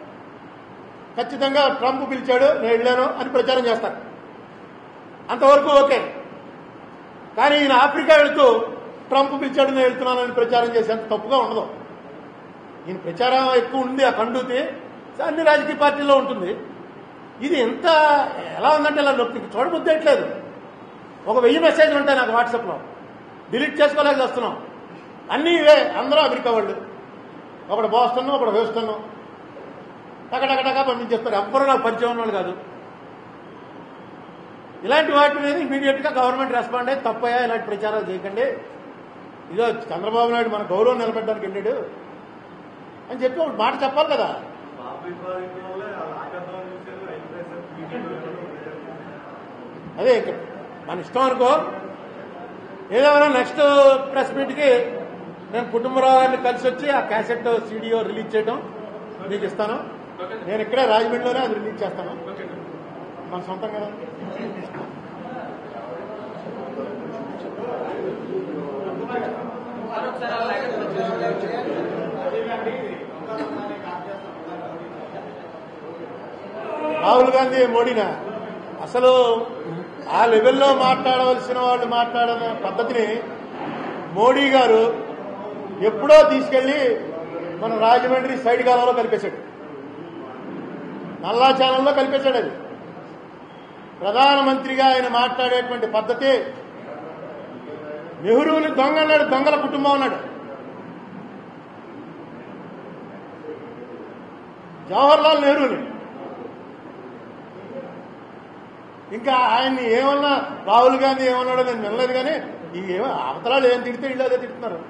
ఖచ్చితంగా ట్రంప్ పిలిచాడు నేను వెళ్ళాను అని ప్రచారం చేస్తాను అంతవరకు ఓకే కానీ ఈయన ఆఫ్రికా వెళుతూ ట్రంప్ పిలిచాడు నేను వెళ్తున్నానని ప్రచారం చేసేంత తప్పుగా ఉండదు ఈయన ప్రచారం ఎక్కువ ఉంది ఆ కండూతి అన్ని రాజకీయ పార్టీల్లో ఉంటుంది ఇది ఎంత ఎలా ఉందంటే ఇలా నొప్పి చూడబుద్ధేయట్లేదు ఒక వెయ్యి మెసేజ్లు ఉంటాయి నాకు వాట్సాప్లో డిలీట్ చేసుకోలేక వస్తున్నాం అన్నీ ఇవే అందరూ అమెరికా వాళ్ళు ఒకడు బోస్టన్ ఒకడు హ్యూస్టన్ టకటకటగా పంపించేస్తారు ఎవ్వరూ నాకు పరిచయం ఉన్న వాళ్ళు కాదు ఇలాంటి వాటి మీద ఇమీడియట్ గా గవర్నమెంట్ రెస్పాండ్ అయ్యి తప్పయ్యా ఇలాంటి ప్రచారాలు చేయకండి ఇదో చంద్రబాబు నాయుడు మన గౌరవం నిలబెట్టడానికి వెళ్ళాడు అని చెప్పి ఒక మాట చెప్పాలి కదా బాబు విభాగం వల్ల ఆగతం చూశారు ఐక్యరాజ్య మీటింగ్ అదే ఇక మన ఇష్టం అనుకో ఏదేమైనా నెక్స్ట్ ప్రెస్ మీట్కి నేను కుటుంబరావు గారిని కలిసి వచ్చి ఆ క్యాసెట్ సీడీఓ రిలీజ్ చేయడం మీకు ఇస్తాను నేను ఇక్కడే రాజమండ్రిలోనే అది రిలీజ్ చేస్తాను మన సొంతం కదా రాహుల్ గాంధీ మోడీనా అసలు ఆ లెవెల్లో మాట్లాడవలసిన వాళ్ళు మాట్లాడిన పద్ధతిని మోడీ గారు ఎప్పుడో తీసుకెళ్లి మన రాజమండ్రి సైడ్ కాలంలో కలిపేశాడు నల్లా ఛానల్లో కలిపేశాడు అది ప్రధానమంత్రిగా ఆయన మాట్లాడేటువంటి పద్ధతి నెహ్రూని దొంగ అన్నాడు దొంగల కుటుంబం అన్నాడు జవహర్లాల్ నెహ్రూని ఇంకా ఆయన్ని ఏమన్నా రాహుల్ గాంధీ ఏమన్నాడో నేను వినలేదు కానీ ఈ ఏమో అవతలాలు ఏం తిడితే ఇళ్ళు అదే తిడుతున్నారు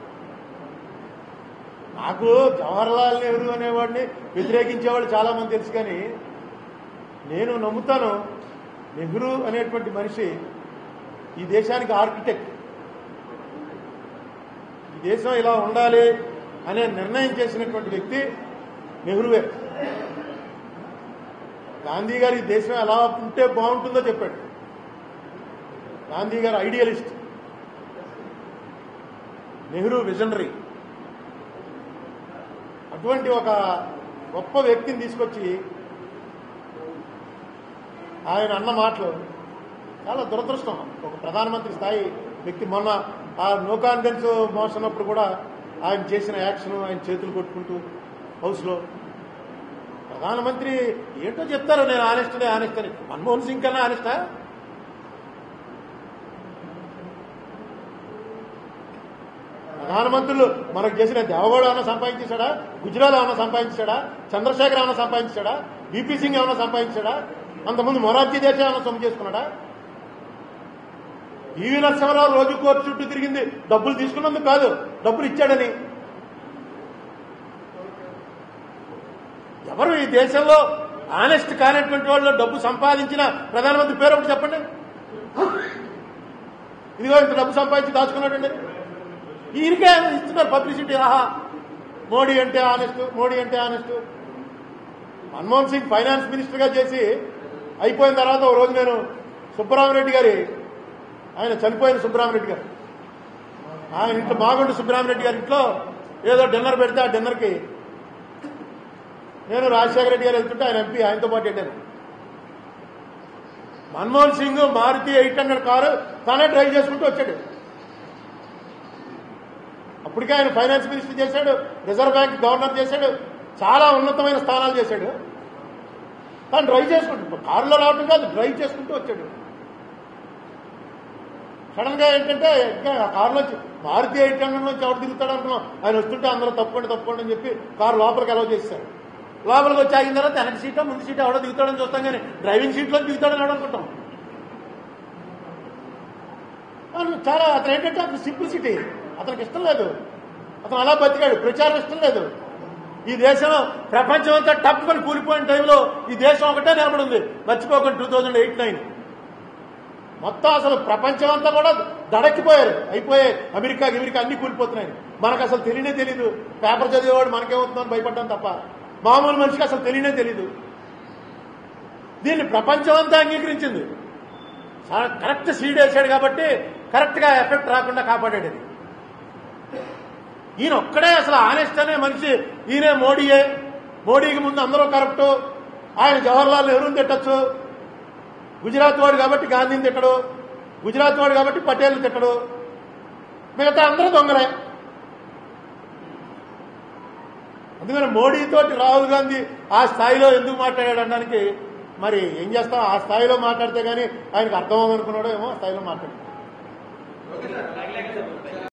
నాకు జవహర్లాల్ నెహ్రూ అనేవాడిని వ్యతిరేకించేవాళ్ళు చాలా మంది తెలుసు కానీ నేను నమ్ముతాను నెహ్రూ అనేటువంటి మనిషి ఈ దేశానికి ఆర్కిటెక్ట్ ఈ దేశం ఇలా ఉండాలి అనే నిర్ణయం చేసినటువంటి వ్యక్తి నెహ్రూవే గాంధీ గారు ఈ దేశం ఎలా ఉంటే బాగుంటుందో చెప్పాడు గాంధీ గారు ఐడియలిస్ట్ నెహ్రూ విజనరీ అటువంటి ఒక గొప్ప వ్యక్తిని తీసుకొచ్చి ఆయన అన్న మాటలు చాలా దురదృష్టం ఒక ప్రధానమంత్రి స్థాయి వ్యక్తి మొన్న ఆ నో కాన్ఫిడెన్స్ మోషన్ అప్పుడు కూడా ఆయన చేసిన యాక్షన్ ఆయన చేతులు కొట్టుకుంటూ హౌస్లో ప్రధానమంత్రి ఏంటో చెప్తారు నేను ఆనెస్ట్నే ఆనెస్ట్ అని మన్మోహన్ సింగ్ కన్నా ఆనెస్టా ప్రధానమంత్రులు మనకు చేసిన దేవగౌడ ఏమైనా సంపాదించాడా గుజరాల్ ఏమైనా సంపాదించాడా చంద్రశేఖర్ ఏమైనా సంపాదించాడా బీపీ సింగ్ ఏమైనా సంపాదించాడా అంతకుముందు మొరార్జీ దేశం ఏమైనా సొమ్ము చేసుకున్నాడా ఈవి నరసింహరావు రోజు కోర్టు చుట్టూ తిరిగింది డబ్బులు తీసుకున్నందుకు కాదు డబ్బులు ఇచ్చాడని ఎవరు ఈ దేశంలో ఆనెస్ట్ కానటువంటి వాళ్ళు డబ్బు సంపాదించిన ప్రధానమంత్రి పేరు ఒకటి చెప్పండి ఇదిగో ఇంత డబ్బు సంపాదించి దాచుకున్నాడండి ఈయనకే ఇస్తున్నారు పబ్లిసిటీ ఆహా మోడీ అంటే ఆనెస్ట్ మోడీ అంటే honest Manmohan Singh finance minister గా చేసి అయిపోయిన తర్వాత ఒక రోజు నేను సుబ్బరామరెడ్డి గారి ఆయన చనిపోయిన సుబ్బరామరెడ్డి గారు ఆయన ఇంట్లో మాగుంట సుబ్బరామరెడ్డి గారి ఇంట్లో ఏదో డిన్నర్ పెడితే ఆ డిన్నర్కి నేను రాజశేఖర రెడ్డి గారు వెళ్తుంటే ఆయన ఎంపీ ఆయనతో పాటు వెళ్ళాను Manmohan Singh Maruti eight hundred car తానే డ్రైవ్ చేసుకుంటూ వచ్చాడు అప్పటికే ఆయన ఫైనాన్స్ మినిస్టర్ చేశాడు రిజర్వ్ బ్యాంక్ గవర్నర్ చేశాడు చాలా ఉన్నతమైన స్థానాలు చేశాడు తాను డ్రైవ్ చేసుకుంటూ కారులో రావడం కాదు డ్రైవ్ చేసుకుంటూ వచ్చాడు సడన్ గా ఏంటంటే ఇంకా ఆ కారులో మారుతి ఎయిట్ హండ్రెడ్ నుంచి ఎవరు దిగుతాడు అనుకున్నాం ఆయన వస్తుంటే అందరూ తప్పుకోండి తప్పుకోండి అని చెప్పి కారు లోపలికి అలౌ చేశారు లోపలికి వచ్చి ఆగిన తర్వాత వెనక సీటో ముందు సీట్ ఎవడో దిగుతాడని చూస్తాం కానీ డ్రైవింగ్ సీట్లో దిగుతాడని ఎవడు అనుకుంటాం అవును, చాలా అతను ఏంటంటే అతను సింప్లిసిటీ అతనికి ఇష్టం లేదు అతను అలా బతికాడు ప్రచారం ఇష్టం లేదు ఈ దేశం ప్రపంచం అంతా టప్పుకొని కూలిపోయిన టైంలో ఈ దేశం ఒకటే నిలబడింది మర్చిపోకండి టూ థౌజండ్ ఎయిట్ నైన్ మొత్తం అసలు ప్రపంచం అంతా కూడా దడక్కిపోయారు అయిపోయాయి అమెరికా అమెరికా అన్ని కూలిపోతున్నాయి మనకు అసలు తెలియనే తెలీదు పేపర్ చదివేవాడు మనకేమవుతుందని భయపడ్డాం తప్ప మామూలు మనిషికి అసలు తెలియనే తెలీదు దీన్ని ప్రపంచం అంతా అంగీకరించింది చాలా కరెక్ట్ సీడ్ వేసాడు కాబట్టి కరెక్ట్ గా ఎఫెక్ట్ రాకుండా కాపాడాడు అది ఈయన ఒక్కడే అసలు ఆనెస్ట్ అనే మనిషి ఈయనే మోడీయే మోడీకి ముందు అందరూ కరప్ట్ ఆయన జవహర్లాల్ నెహ్రూని తిట్టచ్చు గుజరాత్ వాడు కాబట్టి గాంధీని తిట్టడు గుజరాత్ వాడు కాబట్టి పటేల్ తిట్టడు మిగతా అందరూ దొంగలే అందుకని మోడీతోటి రాహుల్ గాంధీ ఆ స్థాయిలో ఎందుకు మాట్లాడాడు అనడానికి మరి ఏం చేస్తాం ఆ స్థాయిలో మాట్లాడితే గానీ ఆయనకు అర్థం అవ్వనుకున్నాడో ఏమో ఆ స్థాయిలో మాట్లాడు ఓకే సార్